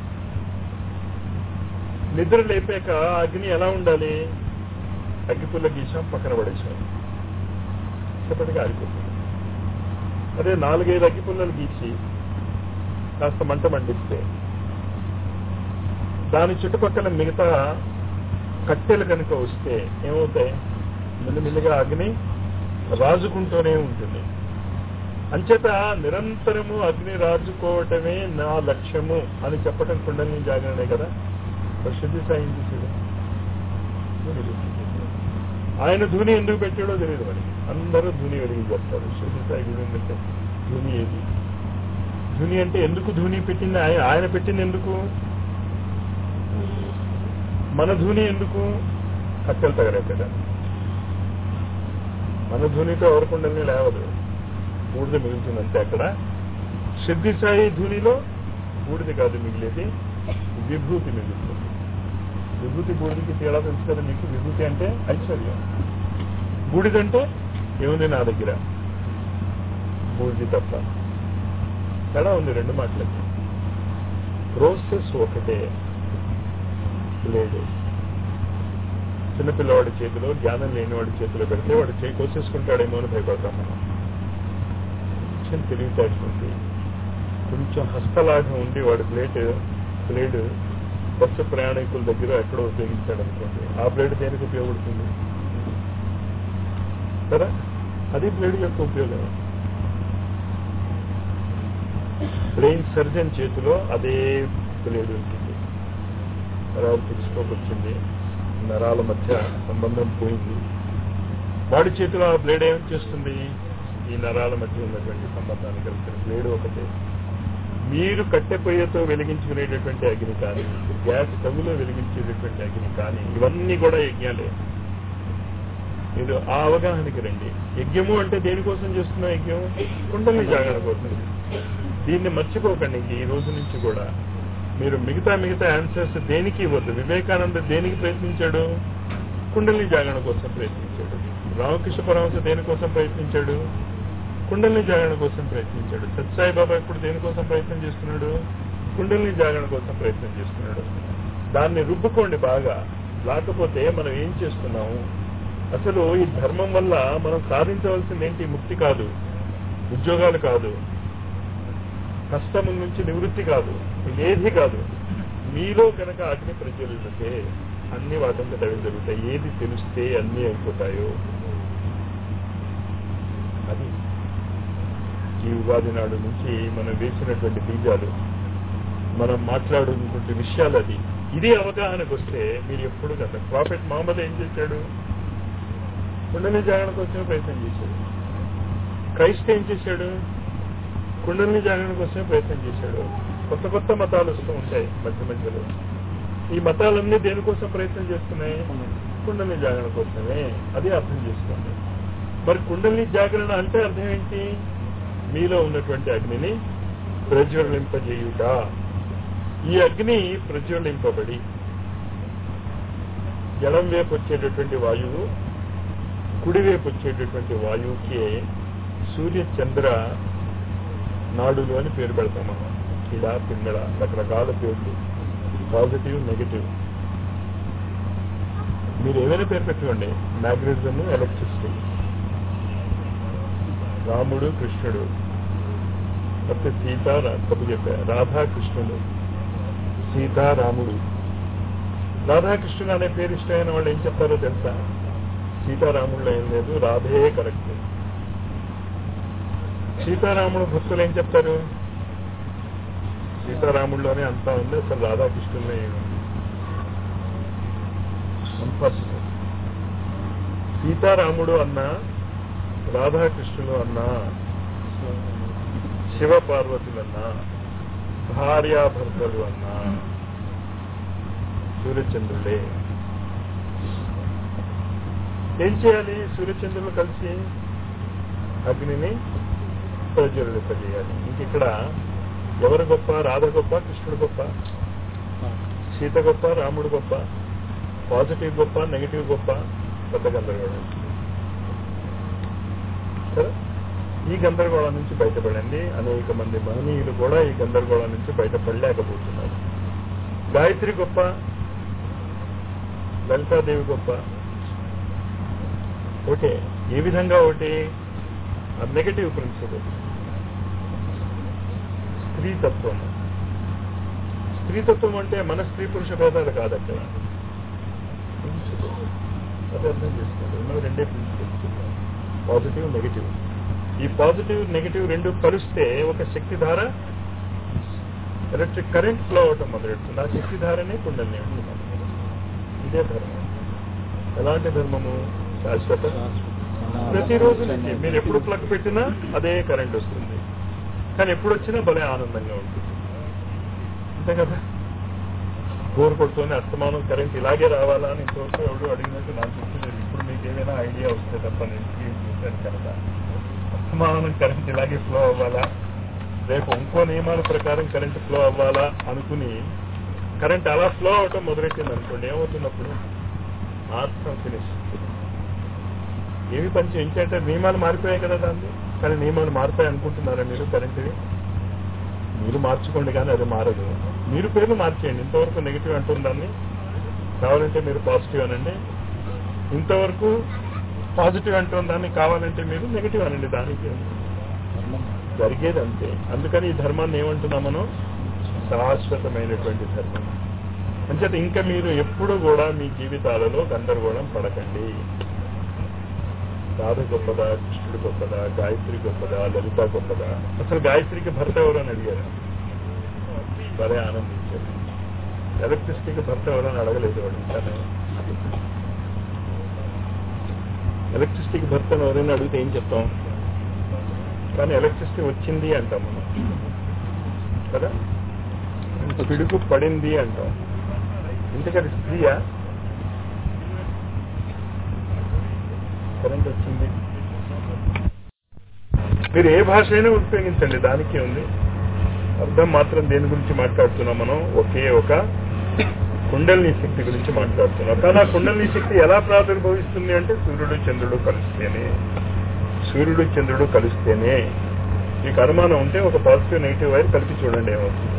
నిద్ర లేపాక ఆ అగ్ని ఎలా ఉండాలి అగ్గిపుల్ల గీసాం పక్కన పడేసాం చెప్పటిగా ఆగిపోతుంది అదే నాలుగైదు అగ్గిపుల్లలు గీసి కాస్త మంట మండిస్తే దాని చుట్టుపక్కల మిగతా కట్టెలు కనుక వస్తే ఏమవుతాయి మెల్లిమెల్లిగా అగ్ని రాజుకుంటూనే ఉంటుంది అంచేత నిరంతరము అగ్ని రాజుకోవటమే నా లక్ష్యము అని చెప్పటం కుండలిని జాగరణే కదా మరి శుద్ధి సాయించి చూడు ఆయన ధూని ఎందుకు పెట్టాడో తెలియదు మరి అందరూ ధూని వెలిగి చేస్తారు శుద్ధి సాయి గుడి ఎందుకంటే ధూని ఏది ధూని అంటే ఎందుకు ధూని పెట్టింది ఆయన ఆయన పెట్టింది ఎందుకు మన ధూని ఎందుకు కట్టెలు తగలెట్టడం మన ధునితో ఎవరి కుండల్ని లేవదు బూడిద మిగులుతుందంటే అక్కడ సిద్ధి సాయి ధునిలో బూడిద కాదు మిగిలేది విభూతి మిగులుతుంది విభూతి బూడిదకి తేడా తెలుసు కదా మీకు విభూతి అంటే ఐశ్వర్యం బూడిదంటే ఏముంది నా దగ్గర బూడిది తప్ప తేడా ఉంది రెండు మాటలకి ప్రోసెస్ ఒకటే లేదు చిన్నపిల్లవాడి చేతిలో జ్ఞానం లేనివాడి చేతిలో పెడితే వాడు చేయి కోసేసుకుంటాడేమో అని భయపడతాం మనం కొంచెం తెలివితేటలుంది కొంచెం హస్తలాఘం ఉండి వాడి ప్లేట్ ప్లేట్ బస్సు ప్రయాణికుల దగ్గర ఎక్కడో ఉపయోగించాడు అనుకోండి ఆ ప్లేట్ దేనికి ఉపయోగపడుతుంది కదా అది ప్లేట్ యొక్క ఉపయోగం బ్రెయిన్ సర్జన్ చేతిలో అదే ప్లేడ్ ఉంటుంది నరాలు పుచ్చుకోకొచ్చింది నరాల మధ్య సంబంధం పోయింది వాడి చేతిలో ఆ బ్లేడ్ ఏం చేస్తుంది ఈ నరాల మధ్య ఉన్నటువంటి సంబంధాన్ని కలిసిన బ్లేడ్ ఒకటే మీరు కట్టెపొయ్యతో వెలిగించుకునేటటువంటి అగ్ని కానీ గ్యాస్ స్టవ్లో వెలిగించేటటువంటి అగ్ని కానీ ఇవన్నీ కూడా యజ్ఞాలే మీరు ఆ అవగాహనకి రండి యజ్ఞము అంటే దేనికోసం చేస్తున్న యజ్ఞం కుండలి జాగరణ కోసం దీన్ని మర్చిపోకండి ఈ రోజు నుంచి కూడా మీరు మిగతా మిగతా ఆన్సర్స్ దేనికి ఇవ్వద్దు వివేకానంద దేనికి ప్రయత్నించాడు కుండలిని జాగరణ కోసం ప్రయత్నించాడు రామకృష్ణ పరమహంస దేనికోసం ప్రయత్నించాడు కుండలిని జాగరణ కోసం ప్రయత్నించాడు సత్సాయి బాబా ఇప్పుడు దేనికోసం ప్రయత్నం చేస్తున్నాడు కుండలిని జాగరణ కోసం ప్రయత్నం చేస్తున్నాడు దాన్ని రుబ్బుకోండి బాగా లేకపోతే మనం ఏం చేస్తున్నాము అసలు ఈ ధర్మం వల్ల మనం సాధించవలసింది ఏంటి ముక్తి కాదు ఉద్యోగాలు కాదు కష్టము నుంచి నివృత్తి కాదు ఇదేది కాదు మీలో కనుక అగ్ని ప్రజ్వలితే అన్ని వాటంతా తవి జరుగుతాయి ఏది తెలిస్తే అన్ని అయిపోతాయో అది ఈ ఉగాది నాడు నుంచి మనం వేసినటువంటి బీజాలు మనం మాట్లాడుకున్నటువంటి విషయాలు అది ఇది అవగాహనకు వస్తే మీరు ఎప్పుడు కదా ప్రాఫిట్ మహమ్మద్ ఏం చేశాడు కుండలి జాగరణ కోసం ప్రయత్నం చేశాడు క్రైస్ట్ ఏం చేశాడు కుండలిని జాగరణ కోసమే ప్రయత్నం చేశాడు కొత్త కొత్త మతాలు వస్తూ ఉంటాయి మధ్య మధ్యలో ఈ మతాలన్నీ దేనికోసం ప్రయత్నం చేస్తున్నాయి కుండలిని జాగరణ కోసమే అది అర్థం చేసుకోండి మరి కుండలిని జాగరణ అంటే అర్థం ఏంటి మీలో ఉన్నటువంటి అగ్నిని ప్రజ్వలింపజేయుట ఈ అగ్ని ప్రజ్వలింపబడి ఎడం వైపు వచ్చేటటువంటి వాయువు కుడివైపు వచ్చేటటువంటి వాయువుకి సూర్య చంద్ర నాడులు అని పేరు పెడతాం మనం కిడ పింగళ రకరకాల పేర్లు పాజిటివ్ నెగిటివ్ మీరు ఏమైనా పేరు పెట్టుకోండి మ్యాగ్నెటిజం ఎలక్ట్రిసిటీ రాముడు కృష్ణుడు లేకపోతే సీత తప్పు చెప్పా రాధాకృష్ణుడు సీతారాముడు రాధాకృష్ణుడు అనే పేరు ఇష్టమైన వాళ్ళు ఏం చెప్తారో తెలుసా సీతారాముళ్ళు ఏం లేదు రాధే కరెక్ట్ సీతారాముడు భక్తులు ఏం చెప్తారు సీతారాముల్లోనే అంతా ఉంది అసలు రాధాకృష్ణుల్లో ఏముంది ఫస్ట్ సీతారాముడు అన్నా రాధాకృష్ణులు అన్నా శివ పార్వతులన్నా భార్యాభర్తలు అన్నా సూర్యచంద్రుడే ఏం చేయాలి సూర్యచంద్రులు కలిసి అగ్నిని ప్రజ్వలింపజేయాలి ఇంక ఇక్కడ ఎవరు గొప్ప రాధ గొప్ప కృష్ణుడు గొప్ప సీత గొప్ప రాముడు గొప్ప పాజిటివ్ గొప్ప నెగిటివ్ గొప్ప పెద్ద గందరగోళం సరే ఈ గందరగోళం నుంచి బయటపడండి అనేక మంది మహనీయులు కూడా ఈ గందరగోళం నుంచి బయటపడలేకపోతున్నారు గాయత్రి గొప్ప లలితాదేవి గొప్ప ఓకే ఏ విధంగా ఒకటి నెగటివ్ ప్రిన్సిపల్ స్త్రీతత్వం స్త్రీతత్వం అంటే మన స్త్రీ పురుష భేదాలు కాదు అక్కడ అది అర్థం చేసుకోండి ఉన్నవి రెండే ప్రిన్సిపల్స్ పాజిటివ్ నెగిటివ్ ఈ పాజిటివ్ నెగిటివ్ రెండు కలిస్తే ఒక శక్తి ధార ఎలక్ట్రిక్ కరెంట్ ఫ్లో అవటం మొదలెడుతుంది ఆ శక్తి ధారనే కుండల్ని అంటున్నాం ఇదే ధర్మం ఎలాంటి ధర్మము శాశ్వత ప్రతిరోజు నుంచి మీరు ఎప్పుడు ప్లగ్ పెట్టినా అదే కరెంట్ వస్తుంది కానీ ఎప్పుడు వచ్చినా భలే ఆనందంగా ఉంటుంది అంతే కదా బోర్ కొడుతూనే అస్తమానం కరెంట్ ఇలాగే రావాలా అని ఇంతవరకు ఎవడు అడిగినట్టు నాకు గుర్తులేదు ఇప్పుడు మీకు మీకు ఏమైనా ఐడియా వస్తే తప్ప నేను స్క్రీన్ చూశాను కనుక అసమానం కరెంట్ ఇలాగే ఫ్లో అవ్వాలా రేపు ఇంకో నియమాల ప్రకారం కరెంట్ ఫ్లో అవ్వాలా అనుకుని కరెంట్ అలా ఫ్లో అవటం మొదలెట్టింది అనుకోండి ఏమవుతున్నప్పుడు మాత్రం ఫినిష్ ఏమి పని చేయించాలంటే నియమాలు మారిపోయాయి కదా దాన్ని కానీ నియమాలు మారుతాయి అనుకుంటున్నారా మీరు కరెంట్వి మీరు మార్చుకోండి కానీ అది మారదు మీరు పేర్లు మార్చేయండి ఇంతవరకు నెగిటివ్ అంటుంది దాన్ని కావాలంటే మీరు పాజిటివ్ అనండి ఇంతవరకు పాజిటివ్ అంటుంది దాన్ని కావాలంటే మీరు నెగిటివ్ అనండి దానికి జరిగేది అంతే అందుకని ఈ ధర్మాన్ని ఏమంటున్నాం మనం శాశ్వతమైనటువంటి ధర్మం అంచేత ఇంకా మీరు ఎప్పుడు కూడా మీ జీవితాలలో గందరగోళం పడకండి రాధ గొప్పదా కృష్ణుడు గొప్పదా గాయత్రి గొప్పదా లలిత గొప్పదా అసలు గాయత్రికి భర్త ఎవరు అని అడిగారు సరే ఆనందించారు ఎలక్ట్రిసిటీకి భర్త ఎవరు అని అడగలేదు వాడు కానీ ఎలక్ట్రిసిటీకి భర్త ఎవరైనా అడిగితే ఏం చెప్తాం కానీ ఎలక్ట్రిసిటీ వచ్చింది అంటాం మనం కదా పిడుగు పడింది అంటాం ఇంతకది స్త్రీయా కరెంట్ వచ్చింది మీరు ఏ భాష అయినా ఉపయోగించండి దానికి ఉంది అర్థం మాత్రం దేని గురించి మాట్లాడుతున్నాం మనం ఒకే ఒక కుండలిని శక్తి గురించి మాట్లాడుతున్నాం కానీ ఆ కుండలిని శక్తి ఎలా ప్రాదుర్భవిస్తుంది అంటే సూర్యుడు చంద్రుడు కలిస్తేనే సూర్యుడు చంద్రుడు కలిస్తేనే మీకు అనుమానం ఉంటే ఒక పాజిటివ్ నెగిటివ్ వైర్ కలిపి చూడండి ఏమవుతుంది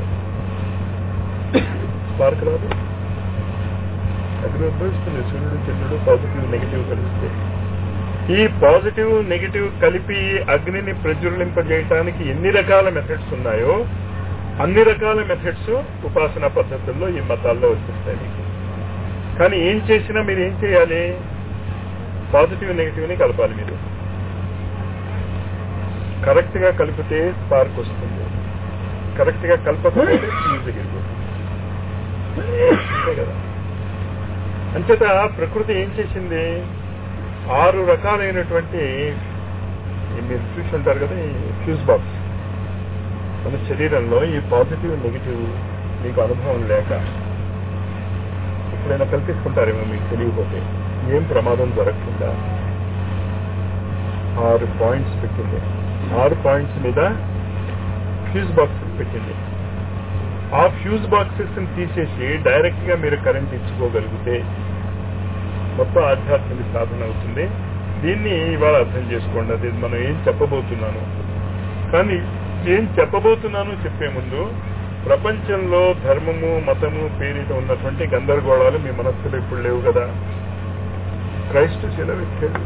స్పార్క్ రాదు అక్కడ ఉద్భవిస్తుంది సూర్యుడు చంద్రుడు పాజిటివ్ నెగిటివ్ కలిస్తే ఈ పాజిటివ్ నెగిటివ్ కలిపి అగ్నిని ప్రజ్వలింపజేయటానికి ఎన్ని రకాల మెథడ్స్ ఉన్నాయో అన్ని రకాల మెథడ్స్ ఉపాసన పద్ధతుల్లో ఈ మతాల్లో వచ్చేస్తాయి మీకు కానీ ఏం చేసినా మీరు ఏం చేయాలి పాజిటివ్ నెగిటివ్ ని కలపాలి మీరు కరెక్ట్ గా కలిపితే స్పార్క్ వస్తుంది కరెక్ట్ గా కలపకపోతే ఫ్యూజ్ ఎగిరిపోతుంది అంతే కదా అంచేత ప్రకృతి ఏం చేసింది ఆరు రకాలైనటువంటి ఈ మీరు చూసి ఉంటారు కదా ఈ ఫ్యూజ్ బాక్స్ మన శరీరంలో ఈ పాజిటివ్ నెగిటివ్ మీకు అనుభవం లేక ఎప్పుడైనా కల్పించుకుంటారేమో మీకు తెలియకపోతే ఏం ప్రమాదం జరగకుండా ఆరు పాయింట్స్ పెట్టింది ఆరు పాయింట్స్ మీద ఫ్యూజ్ బాక్సెస్ పెట్టింది ఆ ఫ్యూజ్ బాక్సెస్ తీసేసి డైరెక్ట్ గా మీరు కరెంట్ ఇచ్చుకోగలిగితే మొత్తం ఆధ్యాత్మిక సాధన అవుతుంది దీన్ని ఇవాళ అర్థం చేసుకోండి అది మనం ఏం చెప్పబోతున్నాను కానీ ఏం చెప్పబోతున్నాను చెప్పే ముందు ప్రపంచంలో ధర్మము మతము పేరిట ఉన్నటువంటి గందరగోళాలు మీ మనస్సులో ఇప్పుడు లేవు కదా క్రైస్తు సెలవిచ్చాడు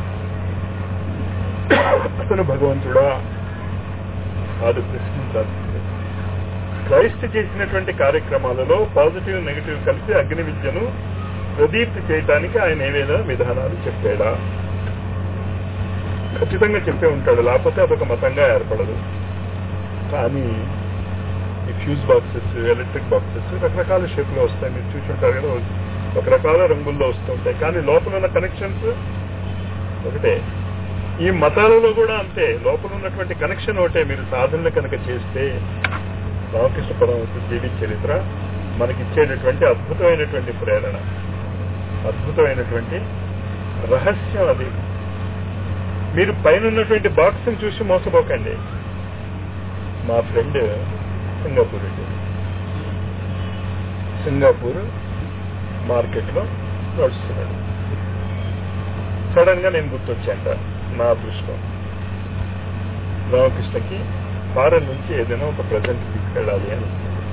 అతను భగవంతుడా కాదు ప్రశ్నించాల్సింది క్రైస్తు చేసినటువంటి కార్యక్రమాలలో పాజిటివ్ నెగిటివ్ కలిసి అగ్ని విద్యను ప్రదీప్తి చేయటానికి ఆయన ఏవైనా విధానాలు చెప్పాడా ఖచ్చితంగా చెప్పే ఉంటాడు లేకపోతే అదొక మతంగా ఏర్పడదు కానీ ఈ ఫ్యూజ్ బాక్సెస్ ఎలక్ట్రిక్ బాక్సెస్ రకరకాల షేప్ లో వస్తాయి మీరు చూసి ఉంటారు కదా రకరకాల రంగుల్లో వస్తుంటాయి కానీ లోపల ఉన్న కనెక్షన్స్ ఒకటే ఈ మతాలలో కూడా అంతే లోపల ఉన్నటువంటి కనెక్షన్ ఒకటే మీరు సాధనలు కనుక చేస్తే రామకృష్ణ పరమహంస జీవి చరిత్ర మనకిచ్చేటటువంటి అద్భుతమైనటువంటి ప్రేరణ అద్భుతమైనటువంటి రహస్యం అది మీరు పైన ఉన్నటువంటి బాక్స్ చూసి మోసపోకండి మా ఫ్రెండ్ సింగపూర్ వెళ్ళింది సింగపూర్ మార్కెట్ లో నడుస్తున్నాడు సడన్ గా నేను గుర్తొచ్చాంట నా అదృష్టం రామకృష్ణకి ఫారెన్ నుంచి ఏదైనా ఒక ప్రజెంట్ తీసుకెళ్ళాలి అని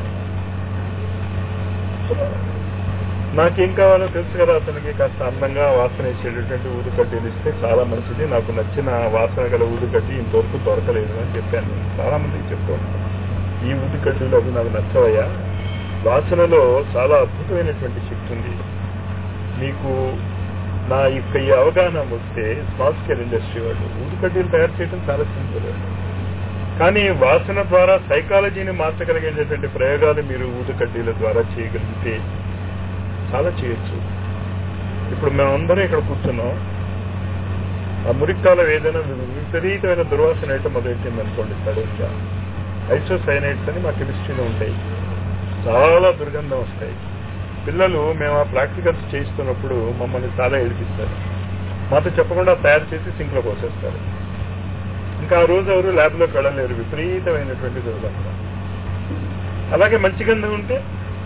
నాకేం కావాలో తెలుసు కదా అతనికి కాస్త అందంగా వాసన ఇచ్చేటటువంటి ఊదుకడ్డీలు ఇస్తే చాలా మంచిది నాకు నచ్చిన వాసన గల ఊదుకడ్డి ఇంతవరకు దొరకలేదు అని చెప్పాను నేను చాలా మందికి చెప్తూ ఉంటాను ఈ ఊదుకడ్డీలు అవి నాకు నచ్చవయ్యా వాసనలో చాలా అద్భుతమైనటువంటి శక్తి ఉంది మీకు నా యొక్క ఈ అవగాహన వస్తే స్మాల్ స్కేల్ ఇండస్ట్రీ వాళ్ళు ఊదుకడ్డీలు తయారు చేయడం చాలా సింపుల్ కానీ వాసన ద్వారా సైకాలజీని మార్చగలిగేటటువంటి ప్రయోగాలు మీరు ఊదుకడ్డీల ద్వారా చేయగలిగితే చాలా చేయొచ్చు ఇప్పుడు మేమందరం ఇక్కడ కూర్చున్నాం ఆ మురిక్కాలం ఏదైనా విపరీతమైన దుర్వాసన అయితే మొదలెట్టింది అనుకోండి సడన్ గా ఐసోసైనైడ్స్ అని మా కెమిస్ట్రీలో ఉంటాయి చాలా దుర్గంధం వస్తాయి పిల్లలు మేము ఆ ప్రాక్టికల్స్ చేస్తున్నప్పుడు మమ్మల్ని చాలా ఏడిపిస్తారు మాతో చెప్పకుండా తయారు చేసి సింక్లో పోసేస్తారు ఇంకా ఆ రోజు ఎవరు ల్యాబ్లోకి వెళ్ళలేరు విపరీతమైనటువంటి దుర్గంధం అలాగే మంచి గంధం ఉంటే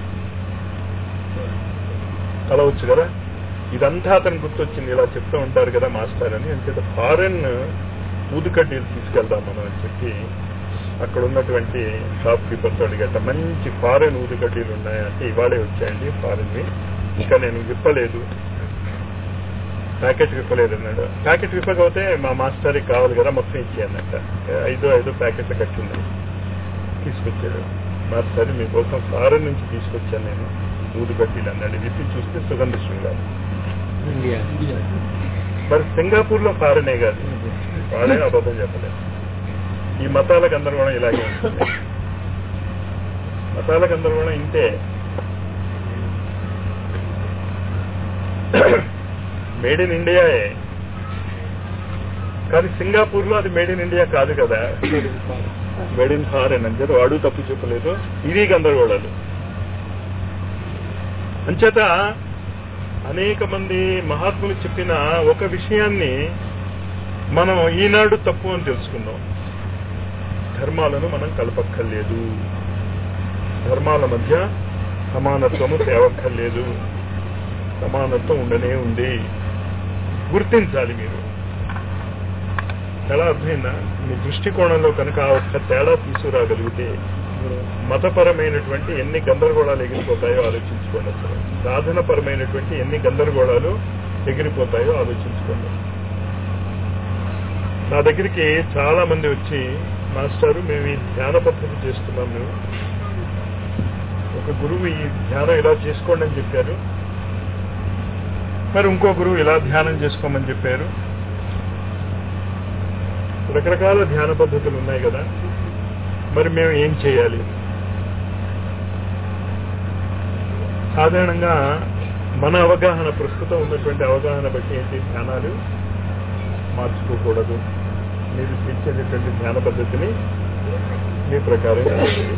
కలవచ్చు కదా ఇదంతా అతను గుర్తొచ్చింది ఇలా చెప్తూ ఉంటారు కదా మాస్టర్ అని అంటే ఫారెన్ ఊదుకడ్డీలు తీసుకెళ్దాం మనం అని చెప్పి అక్కడ ఉన్నటువంటి షాప్ కీపర్తో అడిగట మంచి ఫారెన్ ఊదుకడ్డీలు ఉన్నాయంటే ఇవాళే వచ్చాయండి ఫారెన్వి ఇంకా నేను విప్పలేదు ప్యాకెట్ విప్పలేదు అన్నాడు ప్యాకెట్ విప్పకపోతే మా మాస్టర్కి కావాలి కదా మొత్తం ఇచ్చేయన్నట్ట ఐదో ఐదో ప్యాకెట్లు కట్టిందని తీసుకొచ్చాడు మాస్టర్ మీకోసం ఫారెన్ నుంచి తీసుకొచ్చాను నేను ఊదుకడ్డీలు అన్నాడు విప్పి చూస్తే సుగంధ శృంగారు మరి సింగపూర్ లో ఫారెనే కాదు వాడే అబద్ధం చెప్పలేదు ఈ మతాల గందరగోళం ఇలాగే ఉంటుంది మతాల గందరగోళం ఇంతే మేడ్ ఇన్ ఇండియాయే కానీ సింగపూర్ లో అది మేడ్ ఇన్ ఇండియా కాదు కదా మేడ్ ఇన్ ఫారెన్ అని చెప్పి వాడు తప్పు చెప్పలేదు ఇది గందరగోళాలు అంచేత అనేక మంది మహాత్ములు చెప్పిన ఒక విషయాన్ని మనం ఈనాడు తప్పు అని తెలుసుకుందాం ధర్మాలను మనం కలపక్కర్లేదు ధర్మాల మధ్య సమానత్వము తేవక్కర్లేదు సమానత్వం ఉండనే ఉంది గుర్తించాలి మీరు ఎలా అర్థమైందా మీ దృష్టికోణంలో కనుక ఆ ఒక్క తేడా తీసుకురాగలిగితే మతపరమైనటువంటి ఎన్ని గందరగోళాలు ఎగిరిపోతాయో ఆలోచించుకోండి అసలు సాధనపరమైనటువంటి ఎన్ని గందరగోళాలు ఎగిరిపోతాయో ఆలోచించుకోండి నా దగ్గరికి చాలా మంది వచ్చి మాస్టారు మేము ఈ ధ్యాన పద్ధతి చేస్తున్నాం మేము ఒక గురువు ఈ ధ్యానం ఇలా చేసుకోండి అని చెప్పారు మరి ఇంకో గురువు ఇలా ధ్యానం చేసుకోమని చెప్పారు రకరకాల ధ్యాన పద్ధతులు ఉన్నాయి కదా మరి మేము ఏం చేయాలి సాధారణంగా మన అవగాహన ప్రస్తుతం ఉన్నటువంటి అవగాహన బట్టి ఏంటి ధ్యానాలు మార్చుకోకూడదు మీరు తెచ్చేటటువంటి ధ్యాన పద్ధతిని మీ ప్రకారం చేయండి.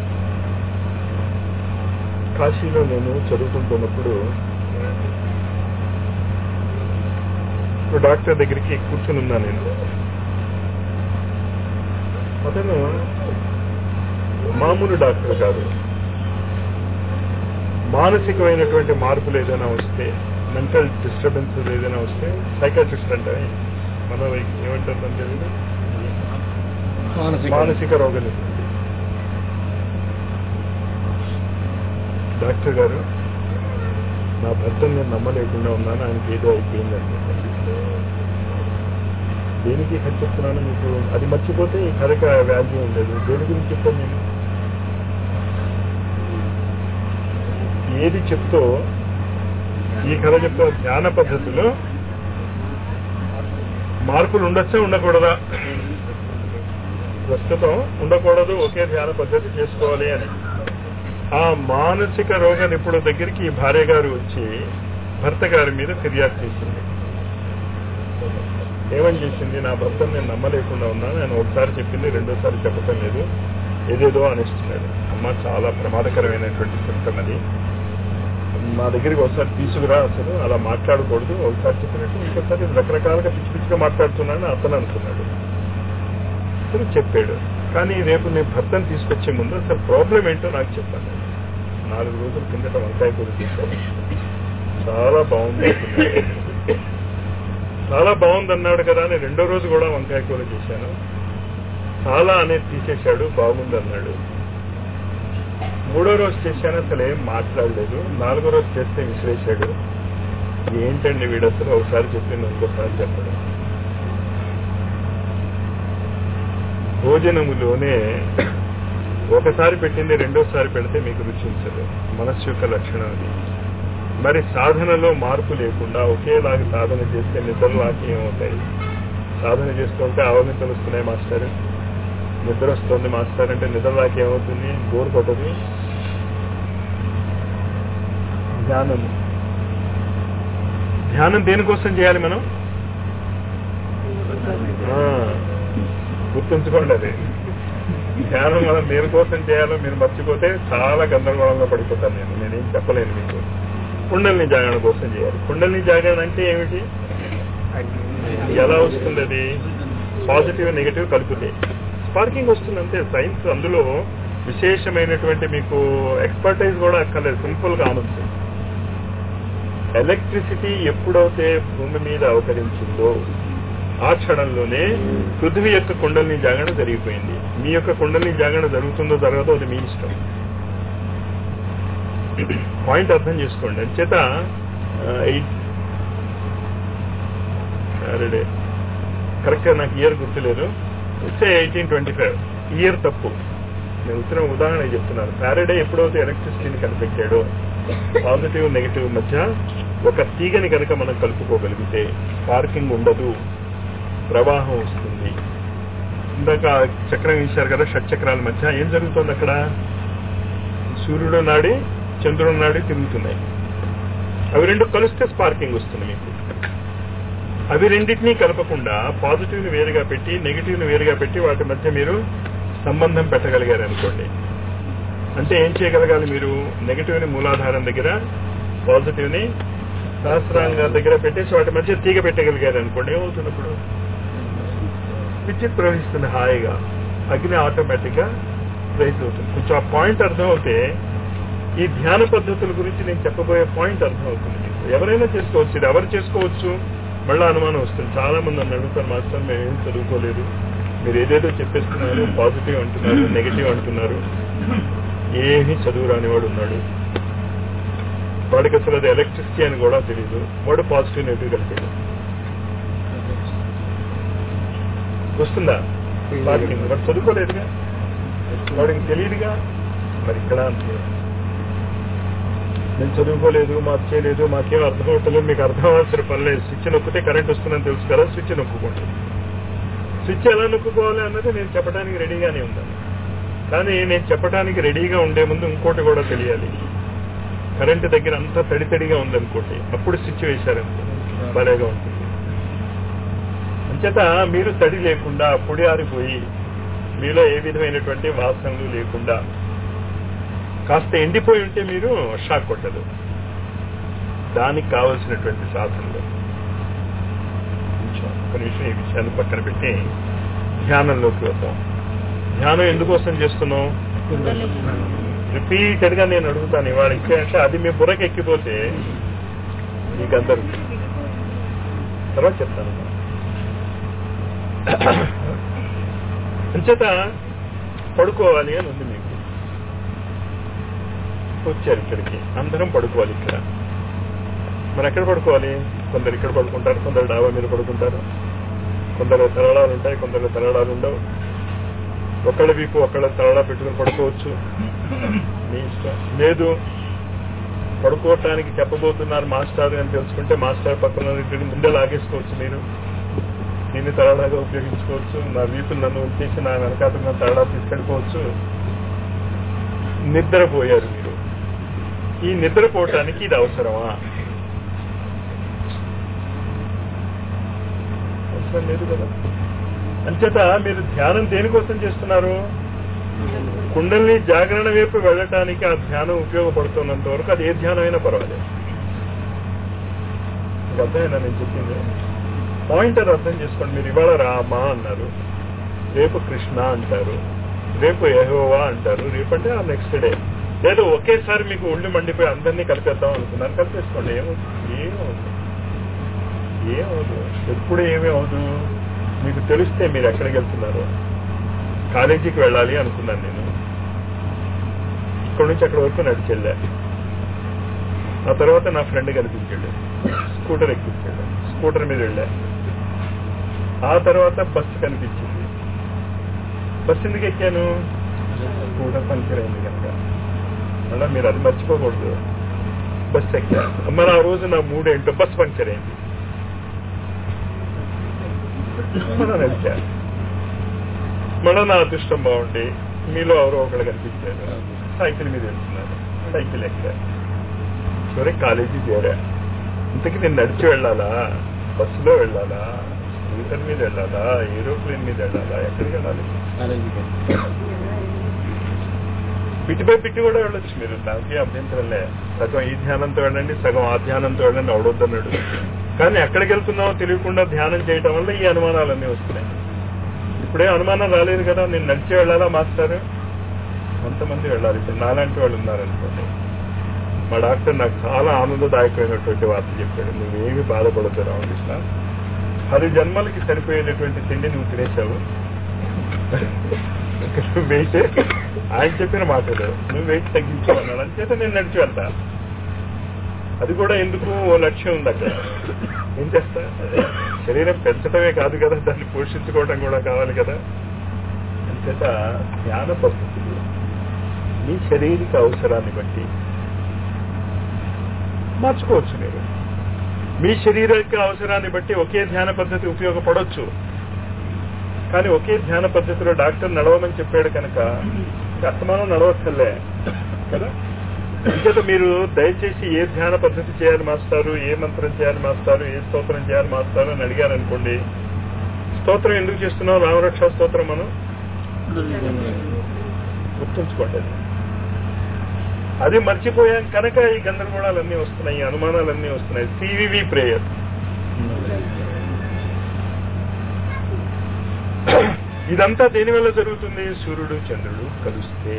కాశీలో నేను చదువుకుంటున్నప్పుడు ఒక డాక్టర్ దగ్గరికి కూర్చుని ఉన్నా నేను అతను మామూలు డాక్టర్ కాదు మానసికమైనటువంటి మార్పులు ఏదైనా వస్తే మెంటల్ డిస్టర్బెన్సెస్ ఏదైనా వస్తే సైకాట్రిస్ట్ అంటే మన ఏమంటారు దాని తెలియదు మానసిక రోగ నిపుణుడు డాక్టర్ గారు నా భర్తను నేను నమ్మలేకుండా ఉన్నాను ఆయనకి ఏదో అయిపోయిందని దేనికి కథ చెప్తున్నాను మీకు అది మర్చిపోతే ఈ కథక వాల్యూ ఉండదు దేని గురించి చెప్తాను నేను ఏది చెప్తో ఈ కథ చెప్తా ధ్యాన పద్ధతిలో మార్పులు ఉండొచ్చా ఉండకూడదా ప్రస్తుతం ఉండకూడదు ఒకే ధ్యాన పద్ధతి చేసుకోవాలి అని ఆ మానసిక రోగ నిపుణుడు దగ్గరికి ఈ భార్య గారు వచ్చి భర్త గారి మీద ఫిర్యాదు చేసింది ఏమని చేసింది నా భర్తను నేను నమ్మలేకుండా ఉన్నాను నేను ఒకసారి చెప్పింది రెండోసారి చెప్పటం లేదు ఏదేదో అనిస్తున్నాడు అమ్మ చాలా ప్రమాదకరమైనటువంటి సిస్టమ్ అది నా దగ్గరికి ఒకసారి తీసుకురా అసలు అలా మాట్లాడకూడదు ఒకసారి చెప్పినట్టు ఇంకోసారి రకరకాలుగా పిచ్చి పిచ్చిగా మాట్లాడుతున్నాను అతను అనుకున్నాడు అసలు చెప్పాడు కానీ రేపు నేను భర్తను తీసుకొచ్చే ముందు అసలు ప్రాబ్లం ఏంటో నాకు చెప్పాను నాలుగు రోజుల కిందట వంకాయ కూర తీశాను చాలా బాగుంది అనుకున్నాడు. చాలా బాగుంది అన్నాడు కదా అని రెండో రోజు కూడా వంకాయ కూర చేశాను చాలా అనేది తీసేశాడు బాగుంది అన్నాడు మూడో రోజు చేశాను అసలు ఏం మాట్లాడలేదు నాలుగో రోజు చేస్తే విసిరేశాడు ఏంటండి వీడు అసలు ఒకసారి చెప్పింది ఇంకోసారి చెప్పడం భోజనములోనే ఒకసారి పెట్టింది రెండోసారి పెడితే మీకు రుచించదు మనస్సు యొక్క లక్షణం అది మరి సాధనలో మార్పు లేకుండా ఒకేలాగా సాధన చేస్తే నిద్రలు నాకి ఏమవుతాయి సాధన చేస్తుంటే ఆవగింతలు వస్తున్నాయి మాస్టర్ నిద్ర వస్తుంది మాస్టర్ అంటే నిద్ర నాకి ఏమవుతుంది బోర్ కొట్టదు ధ్యానం ధ్యానం దేనికోసం చేయాలి మనం ఆ, గుర్తుంచుకోండి అది ధ్యానం మనం దేనికోసం చేయాలో మీరు మర్చిపోతే చాలా గందరగోళంగా పడిపోతాను నేను నేనేం చెప్పలేను మీకు కుండలిని జాగరణ కోసం చేయాలి కుండలిని జాగరణ అంటే ఏమిటి ఎలా వస్తుంది అది పాజిటివ్ నెగిటివ్ కలిపితే స్పార్కింగ్ వస్తుంది అంతే సైన్స్ అందులో విశేషమైనటువంటి మీకు ఎక్స్పర్టైజ్ కూడా అక్కర్లేదు సింపుల్ గా అనొచ్చు ఎలక్ట్రిసిటీ ఎప్పుడైతే భూమి మీద అవతరించిందో ఆ క్షణంలోనే పృథ్వీ యొక్క కుండలిని జాగరణ జరిగిపోయింది మీ యొక్క కుండలిని జాగరణ జరుగుతుందో జరగదో అది మీ ఇష్టం పాయింట్ అర్థం చేసుకోండి అంచేత ఎయిట్ సాటర్డే కరెక్ట్గా నాకు ఇయర్ గుర్తులేదు it's eighteen twenty five year తప్పు నేను ఉత్తరం ఉదాహరణ చెప్తున్నాను ఫ్యారడే ఎప్పుడైతే ఎలక్ట్రిసిటీని కనిపెట్టాడో పాజిటివ్ నెగిటివ్ మధ్య ఒక తీగని కనుక మనం కలుపుకోగలిగితే స్పార్కింగ్ ఉండదు ప్రవాహం వస్తుంది ఇందాక చక్రం ఇచ్చారు కదా షట్చక్రాల మధ్య ఏం జరుగుతుంది అక్కడ సూర్యుడు నాడి చంద్రుడు నాడి తిరుగుతున్నాయి అవి రెండు కలిస్తే స్పార్కింగ్ వస్తుంది మీకు అవి రెండింటినీ కలపకుండా పాజిటివ్ ని వేరుగా పెట్టి నెగిటివ్ ని వేరుగా పెట్టి వాటి మధ్య మీరు సంబంధం పెట్టగలిగారు అనుకోండి అంటే ఏం చేయగలగాలి మీరు నెగిటివ్ ని మూలాధారం దగ్గర పాజిటివ్ ని సహస్రాంగ దగ్గర పెట్టేసి వాటి మధ్య తీగ పెట్టగలిగారు అనుకోండి ఏమవుతుంది ఇప్పుడు విద్యుత్ ప్రవహిస్తుంది హాయిగా అగ్ని ఆటోమేటిక్ గా రైజ్ అవుతుంది కొంచెం ఆ పాయింట్ అర్థం అవుతే ఈ ధ్యాన పద్ధతుల గురించి నేను చెప్పబోయే పాయింట్ అర్థం అవుతుంది మీకు ఎవరైనా చేసుకోవచ్చు ఇది ఎవరు చేసుకోవచ్చు మళ్ళీ అనుమానం వస్తుంది చాలా మంది నన్ను అడుగుతారు మాస్టర్ మేము ఏం చదువుకోలేదు మీరు ఏదేదో చెప్పేస్తున్నారు పాజిటివ్ అంటున్నారు నెగిటివ్ అంటున్నారు ఏమీ చదువు రానివాడు ఉన్నాడు వాడికి అసలు అది ఎలక్ట్రిసిటీ అని కూడా తెలియదు వాడు పాజిటివ్ నెగిటివ్ కలిపాడు వస్తుందా వాడికి వాడు చదువుకోలేదుగా వాడికి తెలియదుగా మరి ఇక్కడ అంతే నేను చదువుకోలేదు మాకు చేయలేదు మాకేం అర్థం అవుతలేదు మీకు అర్థం అవ్వాల్సిన పని లేదు స్విచ్ నొక్కితే కరెంట్ వస్తుందని తెలుసు కదా స్విచ్ నొక్కుకోండి స్విచ్ ఎలా నొక్కుకోవాలి అన్నది నేను చెప్పడానికి రెడీగానే ఉన్నాను కానీ నేను చెప్పడానికి రెడీగా ఉండే ముందు ఇంకోటి కూడా తెలియాలి కరెంట్ దగ్గర అంతా తడి తడిగా ఉందనుకోండి అప్పుడు స్విచ్ వేశారనుకో భలేగా ఉంటుంది అంచేత మీరు తడి లేకుండా పొడి ఆరిపోయి మీలో ఏ విధమైనటువంటి వాసనలు లేకుండా కాస్త ఎండిపోయి ఉంటే మీరు షాక్ కొట్టదు దానికి కావలసినటువంటి సాధనలు కొంచెం ఒక నిమిషం ఈ విషయాన్ని పక్కన పెట్టి ధ్యానంలోకి వద్దాం ధ్యానం ఎందుకోసం చేస్తున్నాం రిపీటెడ్ గా నేను అడుగుతాను ఇవాళ ఇంకా అంటే అది మీ బుర్రకి ఎక్కిపోతే మీకు అందరు తర్వాత చెప్తాను అంచేత పడుకోవాలి అని ఉంది మీకు వచ్చారు ఇక్కడికి అందరం పడుకోవాలి ఇక్కడ మరి ఎక్కడ పడుకోవాలి కొందరు ఇక్కడ పడుకుంటారు కొందరు డాబా మీద పడుకుంటారు కొందరు తలడాలు ఉంటాయి కొందరు తలడాలు ఉండవు ఒకళ్ళ వీపు ఒకళ్ళ తలడా పెట్టుకుని పడుకోవచ్చు మీ ఇష్టం లేదు పడుకోవటానికి చెప్పబోతున్నారు మాస్టర్ అని తెలుసుకుంటే మాస్టర్ పక్కన ఉన్నటువంటి ముందే లాగేసుకోవచ్చు మీరు దీన్ని తలడాగా ఉపయోగించుకోవచ్చు నా వీపులు నన్ను ఉంచేసి నా వెనకాల తలడా తీసుకెళ్ళిపోవచ్చు నిద్రపోయారు మీరు ఈ నిద్రపోవటానికి ఇది అవసరమా అవసరం లేదు కదా అంచేత మీరు ధ్యానం దేనికోసం చేస్తున్నారు కుండల్ని జాగరణ వైపు వెళ్ళటానికి ఆ ధ్యానం ఉపయోగపడుతున్నంత వరకు అది ఏ ధ్యానం అయినా పర్వాలేదు మీకు అర్థమైనా నేను చెప్పింది పాయింటర్ అర్థం చేసుకోండి మీరు ఇవాళ రామా అన్నారు రేపు కృష్ణ అంటారు రేపు యహోవా అంటారు రేపంటే ఆ నెక్స్ట్ డే లేదు ఒకేసారి మీకు ఒళ్ళు మండిపోయి అందరినీ కలిపేద్దాం అనుకున్నారు కలిపేసుకోండి ఏమవుతుంది ఏమవుతుంది ఏమవుదు ఎప్పుడు ఏమీ అవదు మీకు తెలిస్తే మీరు ఎక్కడికి వెళ్తున్నారు కాలేజీకి వెళ్ళాలి అనుకున్నాను నేను ఇక్కడ నుంచి అక్కడ వరకు నడిచి వెళ్ళా ఆ తర్వాత నా ఫ్రెండ్ కనిపించాడు స్కూటర్ ఎక్కించాడు స్కూటర్ మీద వెళ్ళా ఆ తర్వాత బస్సు కనిపించింది బస్సు ఎందుకు ఎక్కాను స్కూటర్ పంచర్ అయింది కనుక అలా మీరు అది మర్చిపోకూడదు బస్ ఎక్కా మరి ఆ రోజు నా మూడు ఏంటో బస్ పంక్చర్ అయింది మనం వెళ్తా మళ్ళీ నా అదృష్టం బాగుండి మీలో ఎవరో ఒకళ్ళు కనిపించారు సైకిల్ మీద వెళ్తున్నారు సైకిల్ ఎక్కా సరే కాలేజీ చేరా ఇంతకీ నేను నడిచి వెళ్ళాలా బస్సులో వెళ్ళాలా స్కూటర్ మీద వెళ్ళాలా ఏరోప్లేన్ మీద వెళ్ళాలా ఎక్కడికి వెళ్ళాలి పిటిపై పిట్టి కూడా వెళ్ళొచ్చు మీరు దానికి అభ్యంతరంలే సగం ఈ ధ్యానంతో వెళ్ళండి సగం ఆ ధ్యానంతో వెళ్ళండి అవడొద్దన్నాడు కానీ ఎక్కడికి వెళ్తున్నామో తెలియకుండా ధ్యానం చేయటం వల్ల ఈ అనుమానాలన్నీ వస్తున్నాయి ఇప్పుడే అనుమానం రాలేదు కదా నేను నడిచి వెళ్ళాలా మాస్టర్ కొంతమంది వెళ్ళాలి ఇప్పుడు నాలాంటి వాళ్ళు ఉన్నారనుకోండి మా డాక్టర్ నాకు చాలా ఆనందదాయకమైనటువంటి వార్త చెప్పాడు నువ్వేమి బాధపడతావు రామకృష్ణ పది జన్మలకి సరిపోయేటటువంటి తిండి నువ్వు తినేసావు నువ్వు వెయిట్ ఆయన చెప్పిన మాటలు నువ్వు వెయిట్ తగ్గించావు అన్నాడు అంచేత నేను నడిచి వెళ్తా అది కూడా ఎందుకు ఓ లక్ష్యం ఉంది అక్కడ ఏం చేస్తా శరీరం పెంచడమే కాదు కదా దాన్ని పోషించుకోవడం కూడా కావాలి కదా అంచేత ధ్యాన పద్ధతులు మీ శరీరిక అవసరాన్ని బట్టి మార్చుకోవచ్చు మీరు మీ శరీరిక అవసరాన్ని బట్టి ఒకే ధ్యాన పద్ధతి ఉపయోగపడవచ్చు కానీ ఒకే ధ్యాన పద్ధతిలో డాక్టర్ నడవమని చెప్పాడు కనుక అస్తమానం నడవక్కర్లే కదా అంచేత మీరు దయచేసి ఏ ధ్యాన పద్ధతి చేయాలి మాస్టారు ఏ మంత్రం చేయాలి మాస్టారు ఏ స్తోత్రం చేయాలి మాస్టారు అని అడిగారు అనుకోండి స్తోత్రం ఎందుకు చేస్తున్నాం రామరక్ష స్తోత్రం మనం గుర్తుంచుకోండి అది. అది మర్చిపోయాం కనుక ఈ గందరగోళాలన్నీ వస్తున్నాయి ఈ అనుమానాలన్నీ వస్తున్నాయి సివివి ప్రేయర్ ఇదంతా దేని వల్ల జరుగుతుంది సూర్యుడు చంద్రుడు కలుస్తే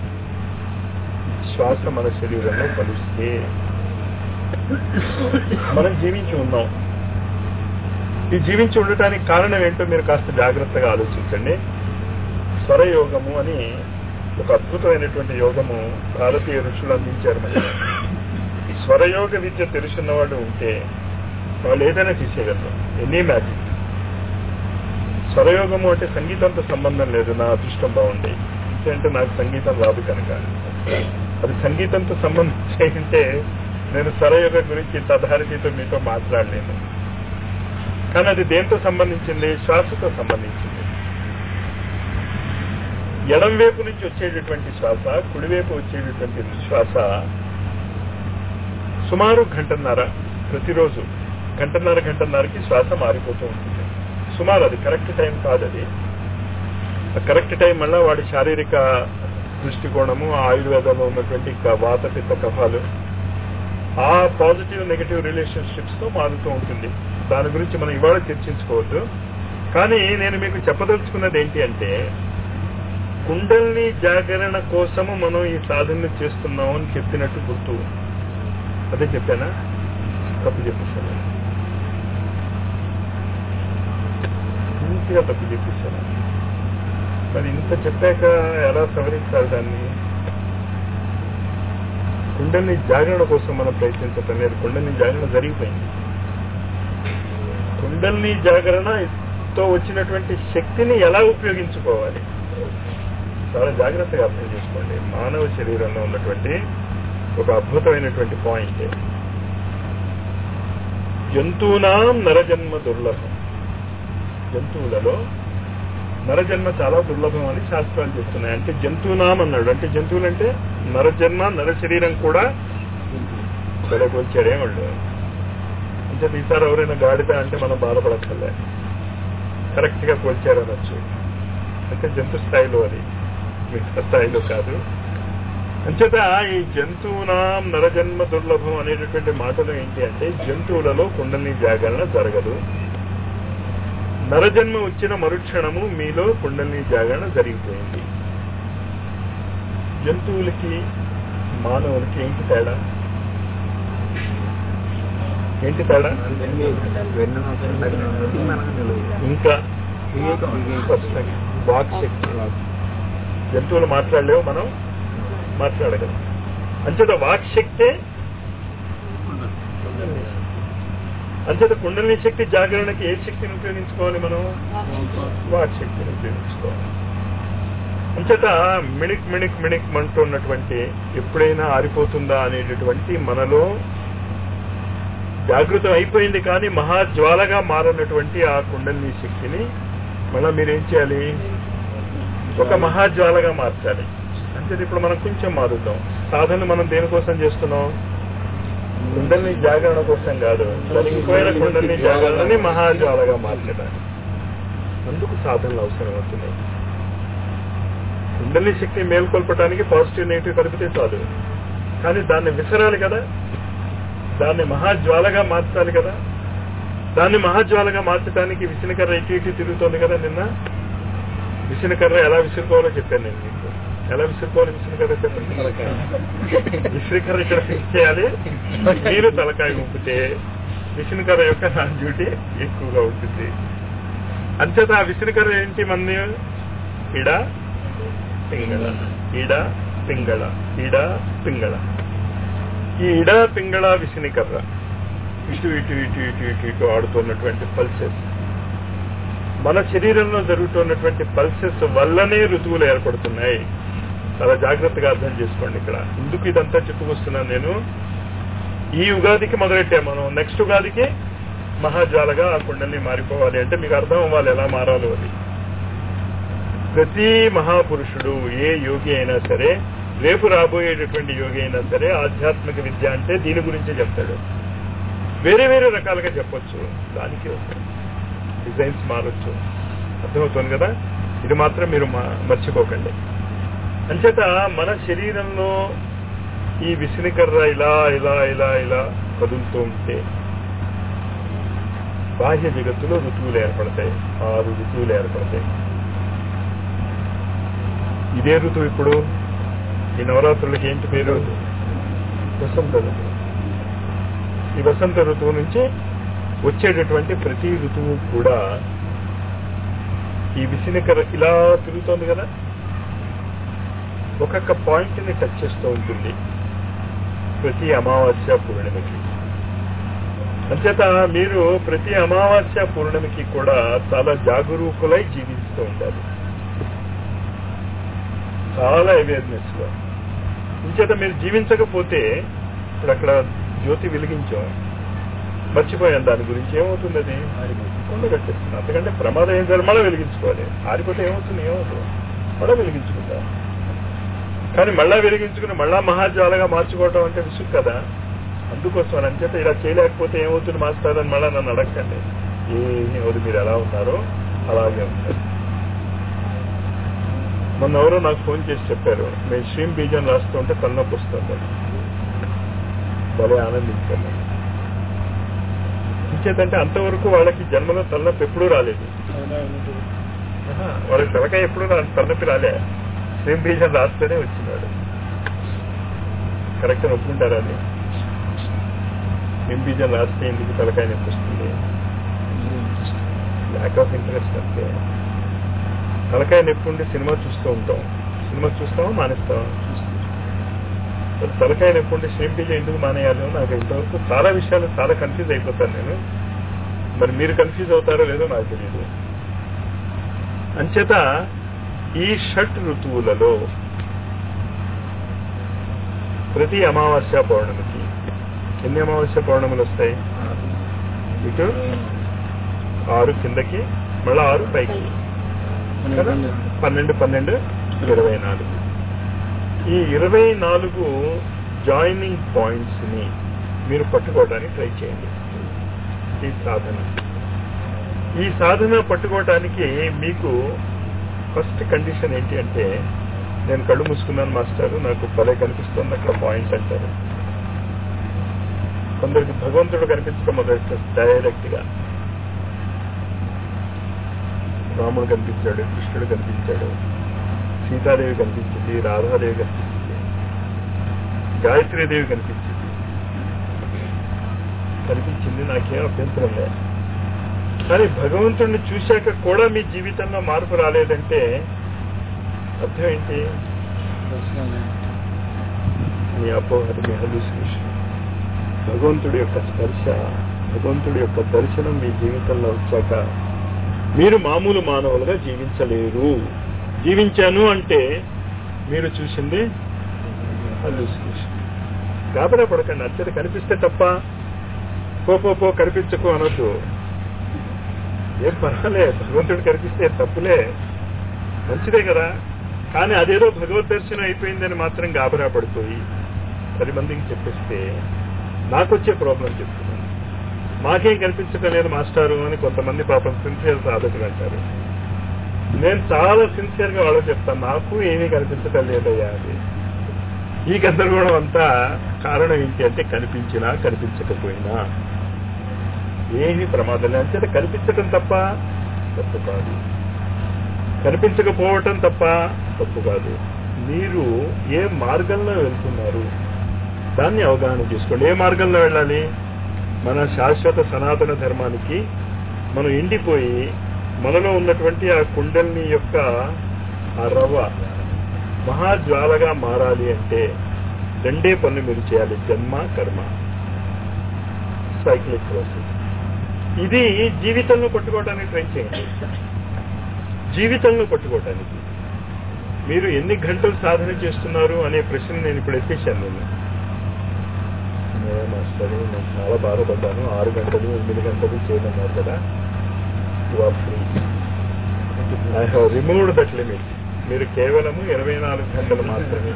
శ్వాస మన శరీరంలో కలుస్తే మనం జీవించి ఉన్నాం ఈ జీవించి ఉండటానికి కారణం ఏంటో మీరు కాస్త జాగ్రత్తగా ఆలోచించండి స్వరయోగము అని ఒక అద్భుతమైనటువంటి యోగము భారతీయ ఋషులు అందించారు మనకి ఈ స్వరయోగ విద్య తెలుసున్న వాళ్ళు ఉంటే వాళ్ళు ఏదైనా తీసేయగలరు ఎనీ మ్యాజిక్ స్వరయోగము అంటే సంగీతంతో సంబంధం లేదు నా అదృష్టం బాగుంది అంటే నాకు సంగీతం రాదు కనుక అది సంగీతంతో సంబంధించి అంటే నేను స్వరయోగ గురించి తధారితీతో మీతో మాట్లాడలేను కానీ అది దేంతో సంబంధించింది శ్వాసతో సంబంధించింది ఎడం వైపు నుంచి వచ్చేటటువంటి శ్వాస కుడివైపు వచ్చేటటువంటి శ్వాస సుమారు గంటన్నర ప్రతిరోజు గంటన్నర గంటన్నరకి శ్వాస మారిపోతూ ఉంటుంది సుమారు అది కరెక్ట్ టైం కాదు అది కరెక్ట్ టైం వల్ల వాడి శారీరక దృష్టికోణము ఆ ఆయుర్వేదంలో ఉన్నటువంటి క- వాత పిత్త కఫాలు ఆ పాజిటివ్ నెగటివ్ రిలేషన్షిప్స్ తో మారుతూ ఉంటుంది దాని గురించి మనం ఇవాళ చర్చించుకోవద్దు కానీ నేను మీకు చెప్పదలుచుకున్నది ఏంటి అంటే కుండల్ని జాగరణ కోసము మనం ఈ సాధన చేస్తున్నాం అని చెప్పినట్టు గుర్తు అదే చెప్పానా తప్పు చెప్పేశాను పూర్తిగా తప్పు చెప్పేశాను మరి ఇంత చెప్పాక ఎలా సవరించాలి దాన్ని కుండల్ని జాగరణ కోసం మనం ప్రయత్నించటం లేదు కుండల్ని జాగరణ జరిగిపోయింది కుండల్ని జాగరణతో వచ్చినటువంటి శక్తిని ఎలా ఉపయోగించుకోవాలి చాలా జాగ్రత్తగా అర్థం చేసుకోండి మానవ శరీరంలో ఉన్నటువంటి ఒక అద్భుతమైనటువంటి పాయింట్ జంతువునాం నరజన్మ దుర్లభం జంతువులలో నరజన్మ చాలా దుర్లభం అని శాస్త్రాలు చెప్తున్నాయి అంటే జంతువునాం అన్నాడు అంటే జంతువులు అంటే నరజన్మ నర శరీరం కూడా వెలగొచ్చాడే వాళ్ళు అంటే ఈసారి ఎవరైనా గాడిద అంటే మనం బాధపడక్కర్లే కరెక్ట్ గా కొల్చారనొచ్చు అంటే జంతు స్థాయిలో అది మిగతా స్థాయిలో కాదు అంచేత ఈ జంతువునాం నరజన్మ దుర్లభం అనేటటువంటి మాటలు ఏంటి అంటే జంతువులలో కుండలిని జాగరణ జరగదు నరజన్మ వచ్చిన మరుక్షణము మీలో కుండలిని జాగరణ జరిగిపోయింది జంతువులకి మానవులకి ఏంటి తేడా ఏంటి తేడా ఇంకా స్పష్టంగా వాక్ శక్తి జంతువులు మాట్లాడలేవు మనం మాట్లాడగలం అంచేత వాక్ శక్తే అంచేత కుండలిని శక్తి జాగరణకి ఏ శక్తిని ఉపయోగించుకోవాలి మనం వాక్ శక్తిని ఉపయోగించుకోవాలి అంచేత మిణిక్ మిణిక్ మిణిక్ మంటున్నటువంటి ఎప్పుడైనా ఆరిపోతుందా అనేటటువంటి మనలో జాగృతం అయిపోయింది కానీ మహాజ్వాలగా మారనటువంటి ఆ కుండలిని శక్తిని మళ్ళీ మీరేం చేయాలి ఒక మహాజ్వాలగా మార్చాలి అంటే ఇప్పుడు మనం కొంచెం మారుద్దాం సాధన మనం దేనికోసం చేస్తున్నాం కుండలిని జాగరణ కోసం కాదు చనిపోయిన కుండలిని జాగరణని మహాజ్వాలగా మార్చడానికి అందుకు సాధనలు అవసరం అవుతున్నాయి కుండలిని శక్తి మేల్కొల్పడానికి పాజిటివ్ నెగిటివ్ కలిపితే చాలు కానీ దాన్ని విసరాలి కదా దాన్ని మహాజ్వాలగా మార్చాలి కదా దాన్ని మహాజ్వాలగా మార్చడానికి విసినకర్ర ఇటు ఇటు తిరుగుతోంది కదా నిన్న విసినకర్ర ఎలా విసురుకోవాలో చెప్పాను నేను మీకు ఎలా విసురుకోవాలి విసినకర్ర చెప్పండి విసినకర్ర ఇక్కడ ఫిక్స్ చేయాలి మీరు తలకాయ ఊపితే విసినకర్ర యొక్క నా డ్యూటీ ఎక్కువగా ఉంటుంది అంచేత ఆ విసినకర్ర ఏంటి మంది ఇడ పింగళ ఇడ పింగళ ఇడ పింగళ ఈ ఇడ పింగళ విసినికర్ర ఇటు ఇటు ఇటు ఇటు ఇటు ఇటు ఆడుతున్నటువంటి పల్సెస్ మన శరీరంలో జరుగుతున్నటువంటి పల్సెస్ వల్లనే ఋతువులు ఏర్పడుతున్నాయి చాలా జాగ్రత్తగా అర్థం చేసుకోండి ఇక్కడ ఎందుకు ఇదంతా చెప్పుకొస్తున్నాను నేను ఈ ఉగాదికి మొదలెట్టాం మనం నెక్స్ట్ ఉగాదికి మహాజాలగా ఆ కుండల్ని మారిపోవాలి అంటే మీకు అర్థం అవ్వాలి ఎలా మారాలో అది ప్రతి మహాపురుషుడు ఏ యోగి అయినా సరే రేపు రాబోయేటటువంటి యోగి అయినా సరే ఆధ్యాత్మిక విద్య అంటే దీని గురించే చెప్తాడు వేరే వేరే రకాలుగా చెప్పొచ్చు దానికి ఒక డిజైన్స్ మారొచ్చు అర్థమవుతుంది కదా ఇది మాత్రం మీరు మా- మర్చిపోకండి అంచేత మన శరీరంలో ఈ విసినికర్ర ఇలా ఇలా ఇలా ఇలా కదులుతూ ఉంటే బాహ్య జగత్తులో ఋతువులు ఏర్పడతాయి ఆరు ఋతువులు ఏర్పడతాయి ఇదే ఋతువు ఇప్పుడు ఈ నవరాత్రులకి ఏంటి పేరు వసంత ఋతువు ఈ వసంత ఋతువు నుంచి వచ్చేటటువంటి ప్రతి ఋతువు కూడా ఈ విసినికర ఇలా తిరుగుతోంది కదా ఒక్కొక్క పాయింట్ ని టచ్ చేస్తూ ఉంటుంది ప్రతి అమావాస్య పూర్ణిమకి అంచేత మీరు ప్రతి అమావాస్య పూర్ణిమకి కూడా చాలా జాగరూకులై జీవిస్తూ ఉండాలి చాలా అవేర్నెస్ గా ఇంచేత మీరు జీవించకపోతే ఇప్పుడు అక్కడ జ్యోతి వెలిగించాం మర్చిపోయాను దాని గురించి ఏమవుతుంది అది కొండ కట్టేస్తుంది అంతకంటే ప్రమాదం ఏం జరగదు మళ్ళీ వెలిగించుకోవాలి ఆరిపోతే ఏమవుతుంది ఏమవుతుంది మళ్ళీ వెలిగించుకుంటాం కానీ మళ్ళా వెలిగించుకుని మళ్ళా మహాజ్వాలగా మార్చుకోవటం అంటే విసుగు కదా అందుకోసం అని అంచేత ఇలా చేయలేకపోతే ఏమవుతుంది మాస్టర్ అని మళ్ళా నన్ను అడగండి ఏమి ఎవరు మీరు ఎలా ఉన్నారో అలాగే ఉంటారు మొన్న ఎవరో నాకు ఫోన్ చేసి చెప్పారు మేము శ్రీం బీజం రాస్తూ ఉంటే తలనొప్పి వస్తుంది భలే ఆనందించాను ఇంచేతంటే అంతవరకు వాళ్ళకి జన్మలో తలనొప్పి ఎప్పుడూ రాలేదు ఆహా, వాళ్ళకి తలకాయ ఎప్పుడు రా- తలనొప్పి రాలే శ్రీం బీజం రాస్తేనే వచ్చినాడు కరెక్ట్ ఒప్పుకుంటారా అది శ్రీం బీజం రాస్తే ఎందుకు తలకాయ నొప్పి వస్తుంది ల్యాక్ ఆఫ్ ఇంట్రెస్ట్ అంతే తలకాయ నొప్పి ఉండి సినిమా చూస్తూ ఉంటాం సినిమా చూస్తామా మానేస్తామా మరి తలకాయ నొప్పి ఉండి శ్రీం బీజం ఎందుకు మానేయాలి నాకు ఇంతవరకు చాలా విషయాలు చాలా కన్ఫ్యూజ్ అయిపోతాను నేను మరి మీరు కన్ఫ్యూజ్ అవుతారో లేదో నాకు తెలియదు అంచేత ఈ షట్ ఋతువులలో ప్రతి అమావాస్య పౌర్ణమికి ఎన్ని అమావాస్య పౌర్ణములు వస్తాయి ఇటు ఆరు కిందకి మళ్ళీ ఆరు పైకి కదా? పన్నెండు పన్నెండు ఇరవై నాలుగు ఈ ఇరవై నాలుగు జాయినింగ్ పాయింట్స్ ని మీరు పట్టుకోవడానికి ట్రై చేయండి ఈ సాధన ఈ సాధన పట్టుకోవటానికి మీకు ఫస్ట్ కండిషన్ ఏంటి అంటే నేను కళ్ళు మూసుకున్నాను మాస్టర్ నాకు భలే కనిపిస్తుంది అక్కడ పాయింట్ అంటారు కొందరికి భగవంతుడు కనిపించడం మొదటి డైరెక్ట్ గా రాముడు కనిపించాడు కృష్ణుడు కనిపించాడు సీతాదేవి కనిపించింది రాధాదేవి కనిపించింది గాయత్రీదేవి కనిపించింది కనిపించింది నాకేం అభ్యంతరం లేదు కానీ భగవంతుడిని చూశాక కూడా మీ జీవితంలో మార్పు రాలేదంటే అర్థం ఏంటి మీ అపోహలు మీ హలుసినేషన్ భగవంతుడి యొక్క స్పర్శ భగవంతుడి యొక్క దర్శనం మీ జీవితంలో వచ్చాక మీరు మామూలు మానవులుగా జీవించలేరు జీవించాను అంటే మీరు చూసింది హలుసినేషన్ గాబరా పడకండి అచ్చడి కనిపిస్తే తప్ప పో పో పో కనిపించకు అనొద్దు ఏం పర్వాలే భగవంతుడు కనిపిస్తే తప్పులే మంచిదే కదా కానీ అదేదో భగవద్ దర్శనం అయిపోయిందని మాత్రం గాబరా పడిపోయి పది మందికి చెప్పేస్తే నాకు వచ్చే ప్రాబ్లం చెప్తున్నాను మాకేం కనిపించటం లేదు మాస్టారు అని కొంతమంది పాపం సిన్సియర్ సాధకులు అంటారు నేను చాలా సిన్సియర్ గా వాళ్ళకి చెప్తాను నాకు ఏమీ కనిపించటం లేదయ్యా అది ఈ గందరగోళం అంతా కారణం ఏంటి అంటే కనిపించినా కనిపించకపోయినా ఏమీ ప్రమాదం లేదు అంచేత కనిపించటం తప్ప తప్పు కాదు కనిపించకపోవటం తప్ప తప్పు కాదు మీరు ఏ మార్గంలో వెళ్తున్నారు దాన్ని అవగాహన చేసుకోండి ఏ మార్గంలో వెళ్ళాలి మన శాశ్వత సనాతన ధర్మానికి మనం ఎండిపోయి మనలో ఉన్నటువంటి ఆ కుండల్ని యొక్క ఆ రవ్వ మహాజ్వాలగా మారాలి అంటే రెండే పనులు మీరు చేయాలి జన్మ కర్మ సైక్లిక్ ప్రాసెస్ ఇది జీవితంలో పట్టుకోవడానికి ట్రై చేయండి జీవితంలో పట్టుకోవటానికి మీరు ఎన్ని గంటలు సాధన చేస్తున్నారు అనే ప్రశ్న నేను ఇప్పుడు ఎత్తేసాను నేను మాస్టర్ నేను చాలా బాధపడ్డాను ఆరు గంటలు ఎనిమిది గంటలు చేయమన్నారు కదా you are free I have removed that limit మీరు కేవలము ఇరవై నాలుగు గంటలు మాత్రమే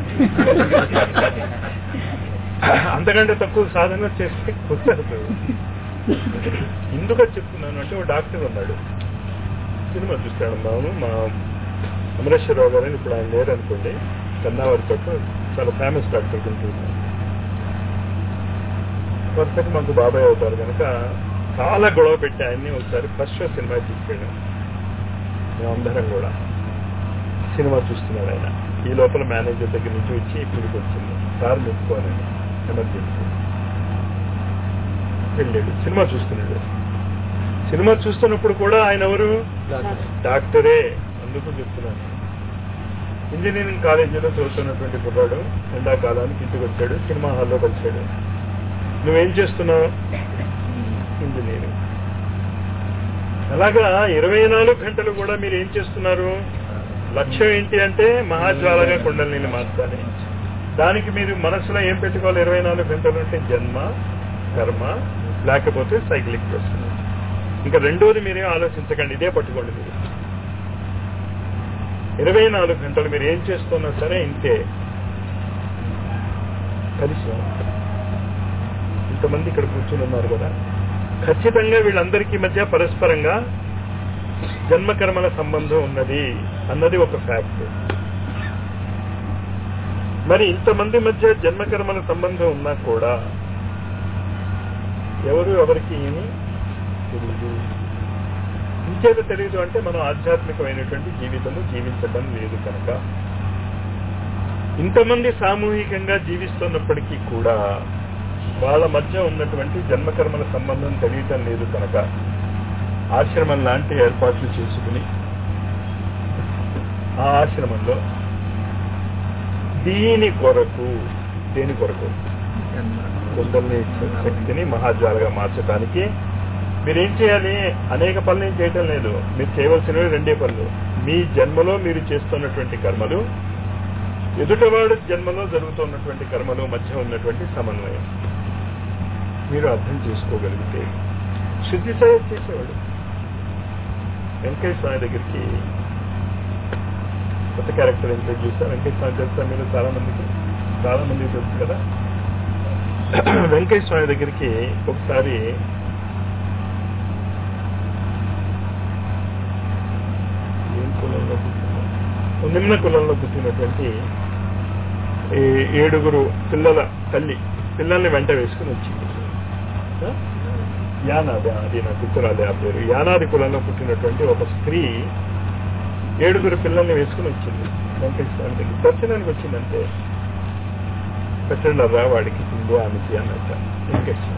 అంతకంటే తక్కువ సాధన చేస్తే కుదరదు ఎందుకు చెప్తున్నాను అంటే ఒక డాక్టర్ ఉన్నాడు సినిమా చూస్తాడు మాము మా అమరేశ్వరరావు గారు అని ఇప్పుడు ఆయన లేరు అనుకోండి కన్నావారి తోట చాలా ఫేమస్ డాక్టర్ ఉంటున్నారు వరుసకి మాకు బాబాయ్ అవుతారు కనుక చాలా గొడవ పెట్టి ఆయన్ని ఒకసారి ఫస్ట్ షో సినిమా తీసుకెళ్ళాం మేమందరం కూడా సినిమా చూస్తున్నాడు ఆయన ఈ లోపల మేనేజర్ దగ్గర నుంచి వచ్చి ఇక్కడికి వచ్చింది కారు మెప్పుకోవాలని ఎమర్జెన్సీ వెళ్ళాడు సినిమా చూస్తున్నాడు సినిమా చూస్తున్నప్పుడు కూడా ఆయన ఎవరు డాక్టరే అందుకు చెప్తున్నాను ఇంజనీరింగ్ కాలేజీలో చదువుతున్నటువంటి కుర్రాడు ఎండాకాలానికి ఇంటికి వచ్చాడు సినిమా హాల్లో కలిశాడు నువ్వేం చేస్తున్నావు ఇంజనీరింగ్ అలాగా ఇరవై నాలుగు గంటలు కూడా మీరు ఏం చేస్తున్నారు లక్ష్యం ఏంటి అంటే మహాజ్వాలగా కుండలిని మార్చాలి దానికి మీరు మనసులో ఏం పెట్టుకోవాలి ఇరవై నాలుగు గంటలు అంటే జన్మ కర్మ లేకపోతే సైక్లిక్ ప్రశ్న ఇంకా రెండోది మీరేం ఆలోచించకండి ఇదే పట్టుకోండి మీరు ఇరవై నాలుగు గంటలు మీరు ఏం చేస్తున్నా సరే ఇంతే కలిసి ఇంతమంది ఇక్కడ కూర్చుని ఉన్నారు కదా ఖచ్చితంగా వీళ్ళందరికీ మధ్య పరస్పరంగా జన్మకర్మల సంబంధం ఉన్నది అన్నది ఒక ఫ్యాక్ట్ మరి ఇంతమంది మధ్య జన్మకర్మల సంబంధం ఉన్నా కూడా ఎవరు ఎవరికి ఏమి తెలియదు ఇంకేదో తెలియదు అంటే మనం ఆధ్యాత్మికమైనటువంటి జీవితము జీవించడం లేదు కనుక ఇంతమంది సామూహికంగా జీవిస్తున్నప్పటికీ కూడా వాళ్ళ మధ్య ఉన్నటువంటి జన్మకర్మల సంబంధం తెలియటం లేదు కనుక ఆశ్రమం లాంటి ఏర్పాట్లు చేసుకుని ఆ ఆశ్రమంలో దీని కొరకు దేని కొరకు కుండల్ని శక్తిని మహాజ్వాలగా మార్చడానికి మీరేం చేయాలి అనేక పనులు ఏం చేయటం లేదు మీరు చేయవలసినవి రెండే పనులు మీ జన్మలో మీరు చేస్తున్నటువంటి కర్మలు ఎదుటవాడు జన్మలో జరుగుతున్నటువంటి కర్మలు మధ్య ఉన్నటువంటి సమన్వయం మీరు అర్థం చేసుకోగలిగితే శుద్ధి సేవ చేసేవాడు వెంకయ్య స్వామి దగ్గరికి కొత్త క్యారెక్టర్ ఇంట్రడ్యూస్ చేశారు వెంకయ్య స్వామి తెలుసా మీరు చాలా మందికి చాలా మందికి తెలుసు కదా వెంకయ్య స్వామి దగ్గరికి ఒకసారి ఏం కులంలో పుట్టిన నిమ్న కులంలో పుట్టినటువంటి ఈ ఏడుగురు పిల్లల తల్లి పిల్లల్ని వెంట వేసుకుని వచ్చింది ఆ? యానాది అది నాకు గుర్తురాలే ఆ పేరు యానాది కులంలో పుట్టినటువంటి ఒక స్త్రీ ఏడుగురు పిల్లల్ని వేసుకుని వచ్చింది వెంకటేశ్వర దగ్గర దర్శనానికి వచ్చిందంటే పెట్టండి రా వాడికి హిందూ ఆమెకి అన్నట్ట వెంకటేశ్వర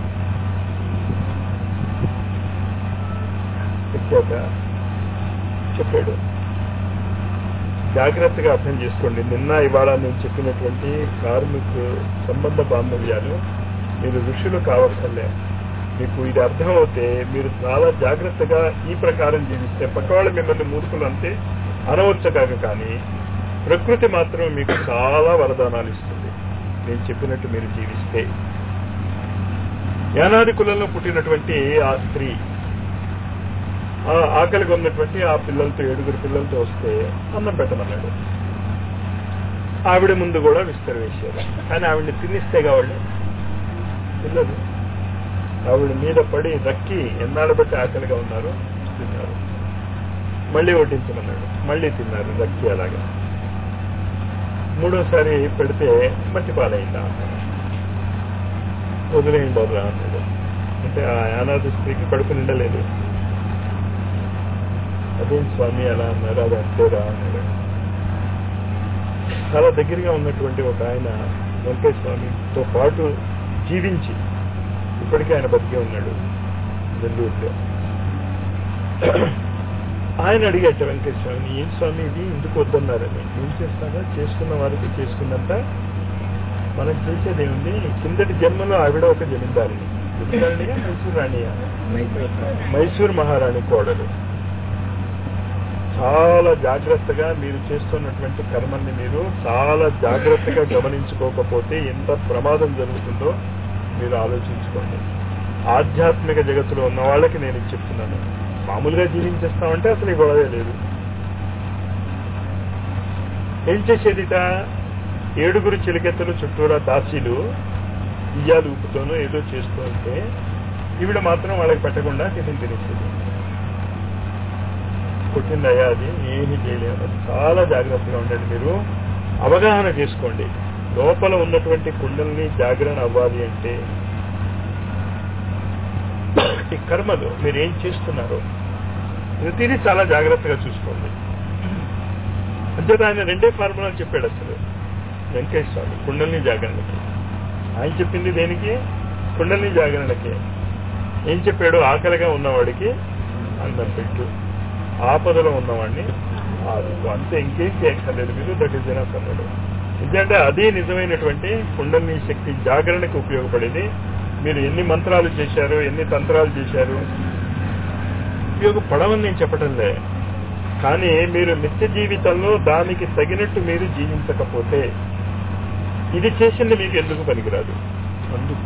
వచ్చాక చెప్పాడు జాగ్రత్తగా అర్థం చేసుకోండి నిన్న ఇవాళ నేను చెప్పినటువంటి కార్మిక సంబంధ బాంధవ్యాలు మీరు ఋషులు కావక్కర్లే మీకు ఇది అర్థమవుతే మీరు చాలా జాగ్రత్తగా ఈ ప్రకారం జీవిస్తే పక్కవాళ్ళు మిమ్మల్ని మూర్ఖులు అంతే అనవచ్చగాక కానీ ప్రకృతి మాత్రం మీకు చాలా వరదానాలు ఇస్తుంది నేను చెప్పినట్టు మీరు జీవిస్తే యానాది కులంలో పుట్టినటువంటి ఆ స్త్రీ ఆ ఆకలిగా ఉన్నటువంటి ఆ పిల్లలతో ఏడుగురు పిల్లలతో వస్తే అన్నం పెట్టమన్నాడు ఆవిడ ముందు కూడా విస్తర వేసారు కానీ ఆవిడని తినిస్తే కావాలి పిల్లలు ఆవిడ మీద పడి రక్కి ఎన్నాళ్ళు బట్టి ఆకలిగా ఉన్నారు తిన్నారు మళ్ళీ వడ్డించమన్నాడు మళ్ళీ తిన్నారు రక్కి అలాగా మూడోసారి పెడితే మట్టి పాలైందా వదిలేయండి రా అన్నాడు అంటే ఆ అనాథ స్త్రీకి కడుపు నిండలేదు అదేం స్వామి అలా అన్నారు అది అంతేరా అన్నాడు చాలా దగ్గరగా ఉన్నటువంటి ఒక ఆయన వెంకటేశ్వర స్వామితో పాటు జీవించి ఇప్పటికీ ఆయన బతికే ఉన్నాడు నెల్లూరులో ఆయన అడిగట వెంకటేశ్వర స్వామిని ఏం స్వామి ఇది ఎందుకు వద్దన్నారని ఏం చేస్తాగా చేసుకున్న వారికి చేసుకున్నంత మనం చేసేది ఏముంది కిందటి జన్మలో ఆవిడ ఒక జమీందారిని జమీందారినిగా మైసూర్ రాణియా మైసూర్ మహారాణి కోడలు చాలా జాగ్రత్తగా మీరు చేస్తున్నటువంటి కర్మల్ని మీరు చాలా జాగ్రత్తగా గమనించుకోకపోతే ఎంత ప్రమాదం జరుగుతుందో మీరు ఆలోచించుకోండి ఆధ్యాత్మిక జగత్తులో ఉన్న వాళ్ళకి నేను ఇది చెప్తున్నాను మామూలుగా జీవించేస్తామంటే అసలు ఈ గొడవే లేదు ఏం చేసేదిట ఏడుగురు చిలికెత్తలు చుట్టూరా దాసీలు ఇయ్యాలు ఊపుతోనూ ఏదో చేస్తూ ఉంటే ఈవిడ మాత్రం వాళ్ళకి పెట్టకుండా టిఫిన్ తినేసేది కొట్టిందయ్యా అది ఏమీ చేయలేదు చాలా జాగ్రత్తగా ఉండండి మీరు అవగాహన చేసుకోండి లోపల ఉన్నటువంటి కుండల్ని జాగరణ అవ్వాలి అంటే ఈ కర్మలు మీరు ఏం చేస్తున్నారో ప్రతిదీ చాలా జాగ్రత్తగా చూసుకోండి అంచేత ఆయన రెండే ఫార్ములాలు చెప్పాడు అసలు వెంకటేశ్వర స్వామి కుండల్ని జాగరణకి ఆయన చెప్పింది దేనికి కుండల్ని జాగరణకి ఏం చెప్పాడు ఆకలిగా ఉన్నవాడికి అన్నం పెట్టు ఆపదలో ఉన్నవాడిని ఆదుకో అంతే ఇంకేం చేయక్కర్లేదు మీరు దట్ ఈస్ ఎనఫ్ అన్నాడు ఎందుకంటే అది నిజమైనటువంటి కుండలిని శక్తి జాగరణకు ఉపయోగపడేది మీరు ఎన్ని మంత్రాలు చేశారు ఎన్ని తంత్రాలు చేశారు ఉపయోగపడవని నేను చెప్పటం లే కానీ మీరు నిత్య జీవితంలో దానికి తగినట్టు మీరు జీవించకపోతే ఇది చేసింది మీకు ఎందుకు పనికిరాదు అందుకు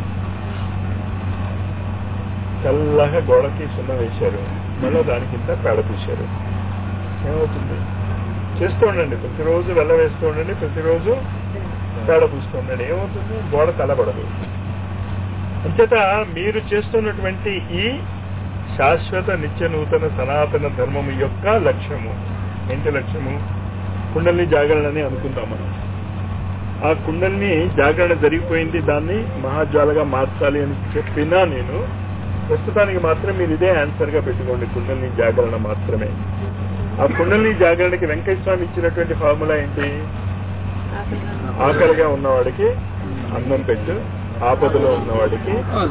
చల్లగా గోడకి సున్నం వేశారు మళ్ళీ దానికింత పేడ పూశారు ఏమవుతుంది చేస్తూ ఉండండి ప్రతిరోజు వెళ్ళ వేస్తూ ఉండండి ప్రతిరోజు పేడ పూస్తూ ఉండండి ఏమవుతుంది గోడ తలబడదు అంచేత మీరు చేస్తున్నటువంటి ఈ శాశ్వత నిత్య నూతన సనాతన ధర్మము యొక్క లక్ష్యము ఏంటి లక్ష్యము కుండల్ని జాగరణని అనుకుందాం మనం ఆ కుండల్ని జాగరణ జరిగిపోయింది దాన్ని మహాజ్వాలగా మార్చాలి అని చెప్పినా నేను ప్రస్తుతానికి మాత్రం మీరు ఇదే ఆన్సర్ గా పెట్టుకోండి కుండల్ని జాగరణ మాత్రమే ఆ కుండల్ని జాగరణకి వెంకటేశ్వర స్వామి ఇచ్చినటువంటి ఫార్ములా ఏంటి ఆకలిగా ఉన్నవాడికి అన్నం పెట్టు ఆపదలో ఉన్నవాడికి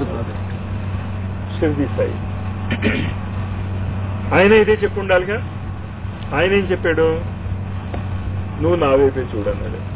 షిర్ది సాయి ఆయన ఇదే చెప్పు ఉండాలిగా ఆయన ఏం చెప్పాడు నువ్వు నా వైపే చూడన్నాడు